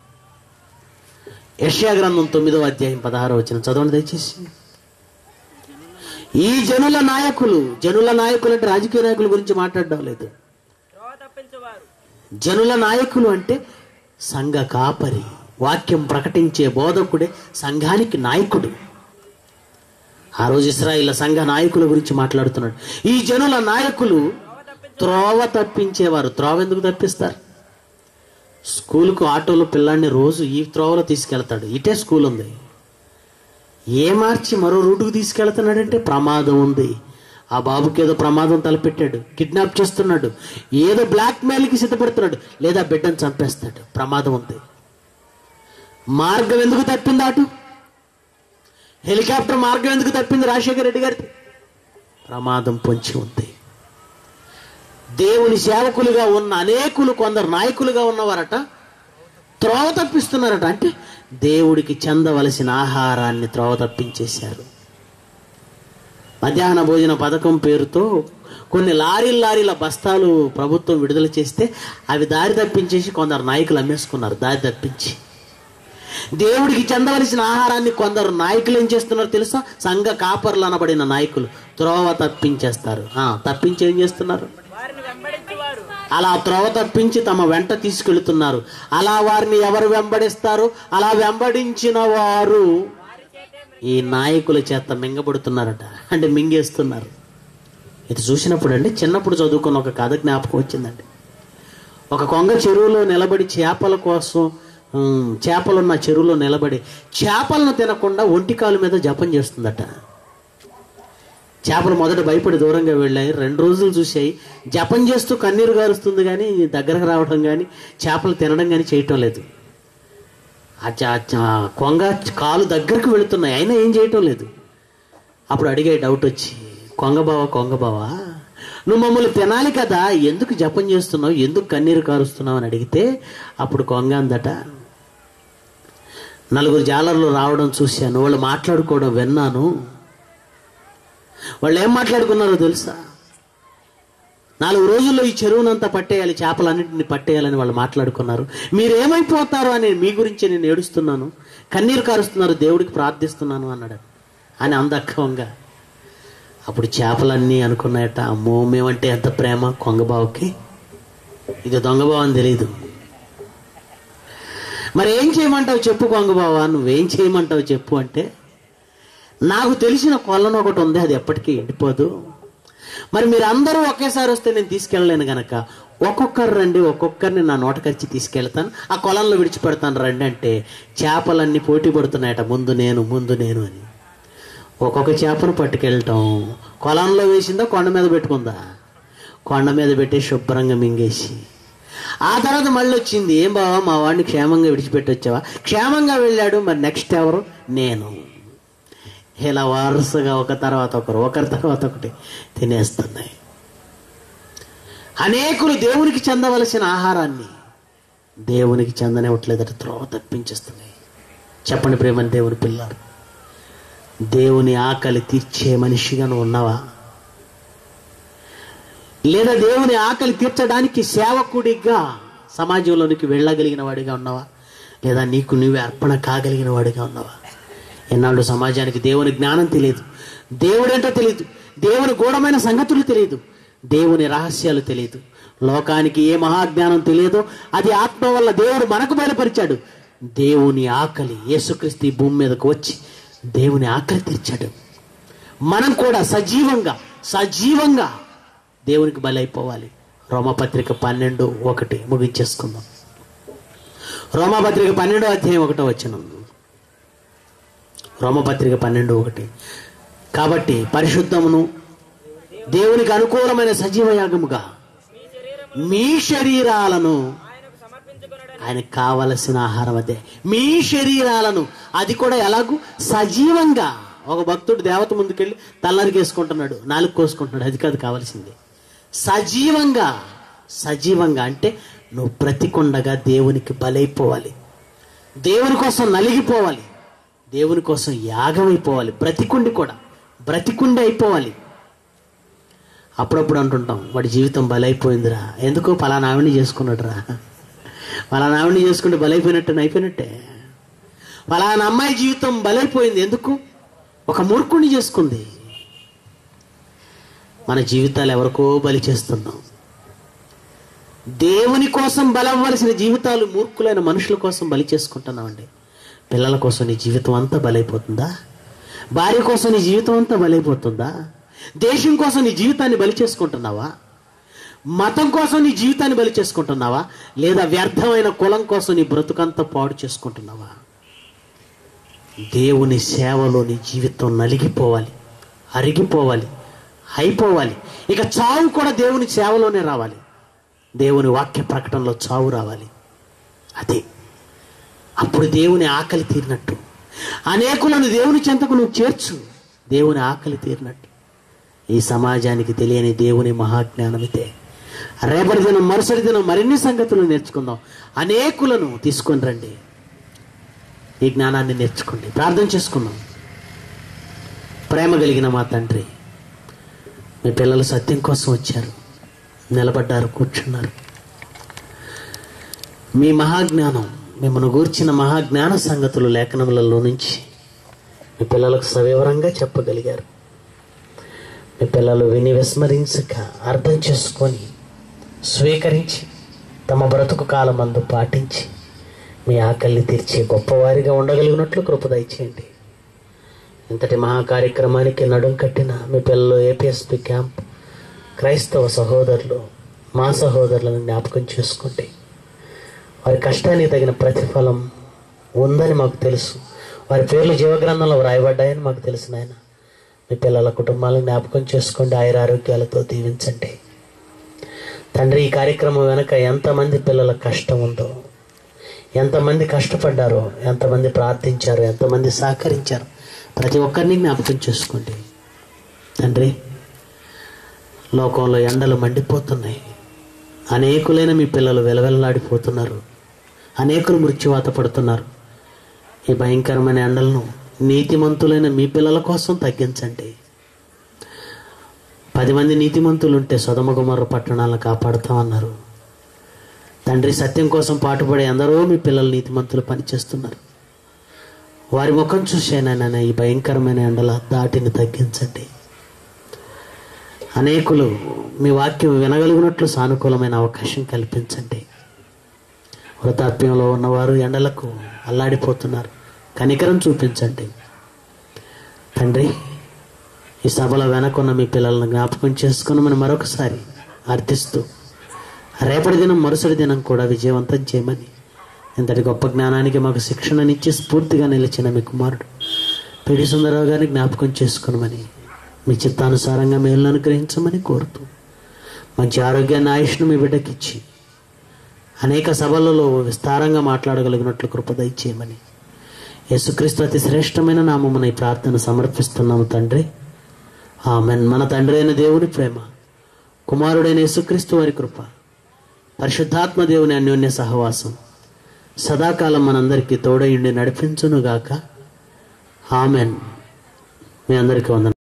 యష్యా గ్రంథం తొమ్మిదో అధ్యాయం పదహారో వచనం చదవండి దయచేసి ఈ జనుల నాయకులు జనుల నాయకులు అంటే రాజకీయ నాయకుల గురించి మాట్లాడడం లేదు త్రోవ తప్పించువారు జనుల నాయకులు అంటే సంఘ కాపరి వాక్యం ప్రకటించే బోధకుడే సంఘానికి నాయకుడు ఆ రోజు ఇస్రాయిల్ సంఘ నాయకుల గురించి మాట్లాడుతున్నాడు ఈ జనుల నాయకులు త్రోవ తప్పించేవారు త్రోవ ఎందుకు తప్పిస్తారు స్కూల్కు ఆటోలో పిల్లాడిని రోజు ఈ త్రోవలో తీసుకెళ్తాడు ఇటే స్కూల్ ఉంది ఏ మార్చి మరో రూటుకు తీసుకెళ్తున్నాడంటే ప్రమాదం ఉంది ఆ బాబుకి ఏదో ప్రమాదం తలపెట్టాడు కిడ్నాప్ చేస్తున్నాడు ఏదో బ్లాక్ మెయిల్కి సిద్ధపడుతున్నాడు లేదా బిడ్డను చంపేస్తాడు ప్రమాదం ఉంది మార్గం ఎందుకు తప్పింది అటు హెలికాప్టర్ మార్గం ఎందుకు తప్పింది రాజశేఖర రెడ్డి గారికి ప్రమాదం పొంచి ఉంది దేవుని సేవకులుగా ఉన్న అనేకులు కొందరు నాయకులుగా ఉన్నవారట త్రోవ తప్పిస్తున్నారట అంటే దేవుడికి చెందవలసిన ఆహారాన్ని త్రోవ తప్పించేశారు మధ్యాహ్న భోజన పథకం పేరుతో కొన్ని లారీల లారీల బస్తాలు ప్రభుత్వం విడుదల చేస్తే అవి దారి తప్పించేసి కొందరు నాయకులు అమ్మేసుకున్నారు దారి తప్పించి దేవుడికి చెందవలసిన ఆహారాన్ని కొందరు నాయకులు ఏం చేస్తున్నారు తెలుసా సంఘ కాపర్లు అనబడిన నాయకులు త్రోవ తప్పించేస్తారు ఆ, తప్పించి ఏం చేస్తున్నారు వారిని వెంబడించువారు అలా త్రోవ తప్పించి తమ వెంట తీసుకెళ్తున్నారు అలా వారిని ఎవరు వెంబడిస్తారు అలా వెంబడించిన వారు ఈ నాయకుల చేత మింగబడుతున్నారట అంటే మింగేస్తున్నారు ఇది చూసినప్పుడు అండి చిన్నప్పుడు చదువుకున్న ఒక కథ జ్ఞాపకం వచ్చిందండి ఒక కొంగ చెరువులో నిలబడి చేపల కోసం ఉమ్, చేపలున్న చెరువులో నిలబడి చేపలను తినకుండా ఒంటికాలు మీద జపం చేస్తుందట చేపలు మొదట భయపడి దూరంగా వెళ్ళాయి రెండు రోజులు చూసాయి జపం చేస్తూ కన్నీరు గారుస్తుంది కానీ దగ్గరకు రావడం కానీ చేపలు తినడం కానీ చేయటం లేదు ఆ చ- చ- కొంగ కాలు దగ్గరకు వెళుతున్నాయి అయినా ఏం చేయటం లేదు అప్పుడు అడిగే డౌట్ వచ్చి కొంగ బావ కొంగ బావ నువ్వు మమ్మల్ని తినాలి కదా ఎందుకు జపం చేస్తున్నావు ఎందుకు కన్నీరు కారుస్తున్నావు అని అడిగితే అప్పుడు కొంగ అందట నలుగురు జాలర్లు రావడం చూశాను వాళ్ళు మాట్లాడుకోవడం విన్నాను వాళ్ళు ఏం మాట్లాడుకున్నారో తెలుసా నాలుగు రోజుల్లో ఈ చెరువునంతా పట్టేయాలి చేపలన్నింటిని పట్టేయాలని వాళ్ళు మాట్లాడుకున్నారు మీరు ఏమైపోతారు అని మీ గురించి నేను ఏడుస్తున్నాను కన్నీరు కారుస్తున్నారు దేవుడికి ప్రార్థిస్తున్నాను అన్నాడు అని అందక్కంగా అప్పుడు చేపలన్నీ అనుకున్నాయట అమ్మో మేమంటే ఎంత ప్రేమ కొంగబావుకి ఇది దొంగబావు అని తెలియదు మరి ఏం చేయమంటావు చెప్పు కొంగబావా నువ్వేం చేయమంటావు చెప్పు అంటే నాకు తెలిసిన కొలను ఒకటి ఉంది అది ఎప్పటికీ ఎండిపోదు మరి మీరు అందరూ ఒకేసారి వస్తే నేను తీసుకెళ్ళలేను గనక ఒక్కొక్కరు రండి ఒక్కొక్కరిని నా నోటకరిచి తీసుకెళ్తాను ఆ కొలంలో విడిచిపెడతాను రండి అంటే చేపలన్నీ పోటీ పడుతున్నాయట ముందు నేను ముందు నేను అని ఒక్కొక్క చేపను పట్టుకెళ్ళటం కొలంలో వేసిందా కొండ మీద పెట్టుకుందా కొండ మీద పెట్టి శుభ్రంగా మింగేసి ఆ తర్వాత మళ్ళీ వచ్చింది ఏం బావా మా వాడిని క్షేమంగా విడిచిపెట్టి వచ్చావా క్షేమంగా వెళ్ళాడు మరి నెక్స్ట్ ఎవరు నేను ఇలా వరుసగా ఒక తర్వాత ఒకరు ఒకరి తర్వాత ఒకటి తినేస్తున్నాయి అనేకులు దేవునికి చెందవలసిన ఆహారాన్ని దేవునికి చెందనివ్వట్లేదట త్రోవ తప్పించేస్తున్నాయి చెప్పండి ప్రేమని దేవుని పిల్లలు దేవుని ఆకలి తీర్చే మనిషిగా నువ్వు ఉన్నావా లేదా దేవుని ఆకలి తీర్చడానికి సేవకుడిగా సమాజంలోనికి వెళ్ళగలిగిన వాడిగా ఉన్నావా లేదా నీకు నువ్వే అర్పణ కాగలిగిన వాడిగా ఉన్నావా ఎన్నాళ్ళు సమాజానికి దేవుని జ్ఞానం తెలియదు దేవుడేంటో తెలియదు దేవుని గూఢమైన సంగతులు తెలియదు దేవుని రహస్యాలు తెలియదు లోకానికి ఏ మహాజ్ఞానం తెలియదో అది ఆత్మ వల్ల దేవుడు మనకు బయలుపరిచాడు దేవుని ఆకలి యేసుక్రీస్తు ఈ భూమి మీదకు వచ్చి దేవుని ఆకలి తీర్చాడు మనం కూడా సజీవంగా సజీవంగా దేవునికి బలైపోవాలి రోమపత్రిక పన్నెండు ఒకటి ముగించేసుకుందాం రోమపత్రిక పన్నెండో అధ్యాయం ఒకటో వచ్చిన రోమపత్రిక పన్నెండు ఒకటి కాబట్టి పరిశుద్ధమును దేవునికి అనుకూలమైన సజీవ యాగముగా మీ శరీరాలను ఆయనకు సమర్పించుకున్నాడని ఆయనకు కావలసిన ఆహారం అదే మీ శరీరాలను అది కూడా ఎలాగూ సజీవంగా ఒక భక్తుడు దేవత ముందుకెళ్ళి తల్లరికేసుకుంటున్నాడు నాలుగు కోసుకుంటున్నాడు అది కాదు కావాల్సింది సజీవంగా సజీవంగా అంటే నువ్వు బ్రతికుండగా దేవునికి బలైపోవాలి దేవుని కోసం నలిగిపోవాలి దేవుని కోసం యాగమైపోవాలి బ్రతికుండి కూడా బ్రతికుండి అయిపోవాలి అప్పుడప్పుడు అంటుంటాం వాడి జీవితం బలైపోయిందిరా ఎందుకు పలానా ఆవిడని చేసుకున్నాడురా పలానా ఆవిడని చేసుకుంటే బలైపోయినట్టు అయిపోయినట్టే పలానా అమ్మాయి జీవితం బలైపోయింది ఎందుకు ఒక మూర్ఖుడిని చేసుకుంది మన జీవితాలు ఎవరికో బలి చేస్తున్నాం దేవుని కోసం బలవ్వలసిన జీవితాలు మూర్ఖులైన మనుషుల కోసం బలి చేసుకుంటున్నామండి పిల్లల కోసం నీ జీవితం అంతా బలైపోతుందా భార్య కోసం నీ జీవితం అంతా బలైపోతుందా దేశం కోసం నీ జీవితాన్ని బలి చేసుకుంటున్నావా మతం కోసం నీ జీవితాన్ని బలి చేసుకుంటున్నావా లేదా వ్యర్థమైన కులం కోసం నీ బ్రతుకంతా పాడు చేసుకుంటున్నావా దేవుని సేవలో నీ జీవితం నలిగిపోవాలి అరిగిపోవాలి అయిపోవాలి ఇక చావు కూడా దేవుని సేవలోనే రావాలి దేవుని వాక్య ప్రకటనలో చావు రావాలి అదే అప్పుడు దేవుని ఆకలి తీరినట్టు అనేకులను దేవుని చెంతకు నువ్వు చేర్చు దేవుని ఆకలి తీరినట్టు ఈ సమాజానికి తెలియని దేవుని మహాజ్ఞానం ఇదే రేపటి దినం మరుసటి దినం మరిన్ని సంగతులు నేర్చుకుందాం అనేకులను తీసుకొని రండి ఈ జ్ఞానాన్ని నేర్చుకోండి ప్రార్థన చేసుకుందాం ప్రేమ కలిగిన మా తండ్రి మీ పిల్లలు సత్యం కోసం వచ్చారు నిలబడ్డారు కూర్చున్నారు మీ మహాజ్ఞానం మిమ్మల్ని గూర్చిన మహాజ్ఞాన సంగతులు లేఖనములలో నుంచి మీ పిల్లలకు సవివరంగా చెప్పగలిగారు మీ పిల్లలు విని విస్మరించక అర్థం చేసుకొని స్వీకరించి తమ బ్రతుకు కాలమందు పాటించి మీ ఆకలిని తీర్చే గొప్పవారిగా ఉండగలిగినట్లు కృప దయచేయండి ఇంతటి మహా కార్యక్రమానికి నడుం కట్టిన మీ పిల్లలు ఏపీఎస్పి క్యాంప్ క్రైస్తవ సహోదరులు మా సహోదరులను జ్ఞాపకం చేసుకోండి వారి కష్టానికి తగిన ప్రతిఫలం ఉందని మాకు తెలుసు వారి పేర్లు జీవగ్రంథంలో వ్రాయబడ్డాయని మాకు తెలుసు నాయన మీ పిల్లల కుటుంబాలను జ్ఞాపకం చేసుకోండి ఆయుర ఆరోగ్యాలతో దీవించండి తండ్రి ఈ కార్యక్రమం వెనక ఎంతమంది పిల్లల కష్టం ఉందో ఎంతమంది కష్టపడ్డారో ఎంతమంది ప్రార్థించారో ఎంతమంది సహకరించారో ప్రతి ఒక్కరిని జ్ఞాపకం చేసుకోండి తండ్రి లోకంలో ఎండలు మండిపోతున్నాయి అనేకులైన మీ పిల్లలు వెలవెలలాడిపోతున్నారు అనేకులు మృత్యువాత పడుతున్నారు ఈ భయంకరమైన ఎండలను నీతిమంతులైన మీ పిల్లల కోసం తగ్గించండి పది మంది నీతిమంతులు ఉంటే సొదమగుమర్ర పట్టణాలను కాపాడుతామన్నారు తండ్రి సత్యం కోసం పాటుపడే ఎందరో మీ పిల్లలు నీతిమంతులు పనిచేస్తున్నారు వారి ముఖం చూసేనైనా ఈ భయంకరమైన ఎండల దాటిని తగ్గించండి అనేకులు మీ వాక్యం వినగలిగినట్లు సానుకూలమైన అవకాశం కల్పించండి వృతాప్యంలో ఉన్నవారు ఎండలకు అల్లాడిపోతున్నారు కనికరం చూపించండి తండ్రి ఈ సభలో వెనకున్న మీ పిల్లలను జ్ఞాపకం చేసుకుని మరొకసారి అర్థిస్తూ రేపటి దినం మరుసటి దినం కూడా విజయవంతం చేయమని ఇంతటి గొప్ప జ్ఞానానికి మాకు శిక్షణనిచ్చి స్ఫూర్తిగా నిలిచిన మీ కుమారుడు పిడి సుందరరావు గారిని జ్ఞాపకం చేసుకునమని మీ చిత్తానుసారంగా మేలు అనుగ్రహించమని కోరుతూ మంచి ఆరోగ్యాన్ని ఆయుష్ను మీ బిడ్డకిచ్చి అనేక సభలలో విస్తారంగా మాట్లాడగలిగినట్లు కృపదయ చేయమని యేసుక్రీస్తు అతి శ్రేష్టమైన నామమున ఈ ప్రార్థన సమర్పిస్తున్నాము తండ్రి ఆమెన్ మన తండ్రి అయిన దేవుని ప్రేమ కుమారుడైన యేసుక్రీస్తు వారి కృప పరిశుద్ధాత్మ దేవుని అన్యోన్య సహవాసం సదాకాలం మనందరికీ తోడయుండి నడిపించునుగాక ఆమెన్ మీ అందరికీ వందన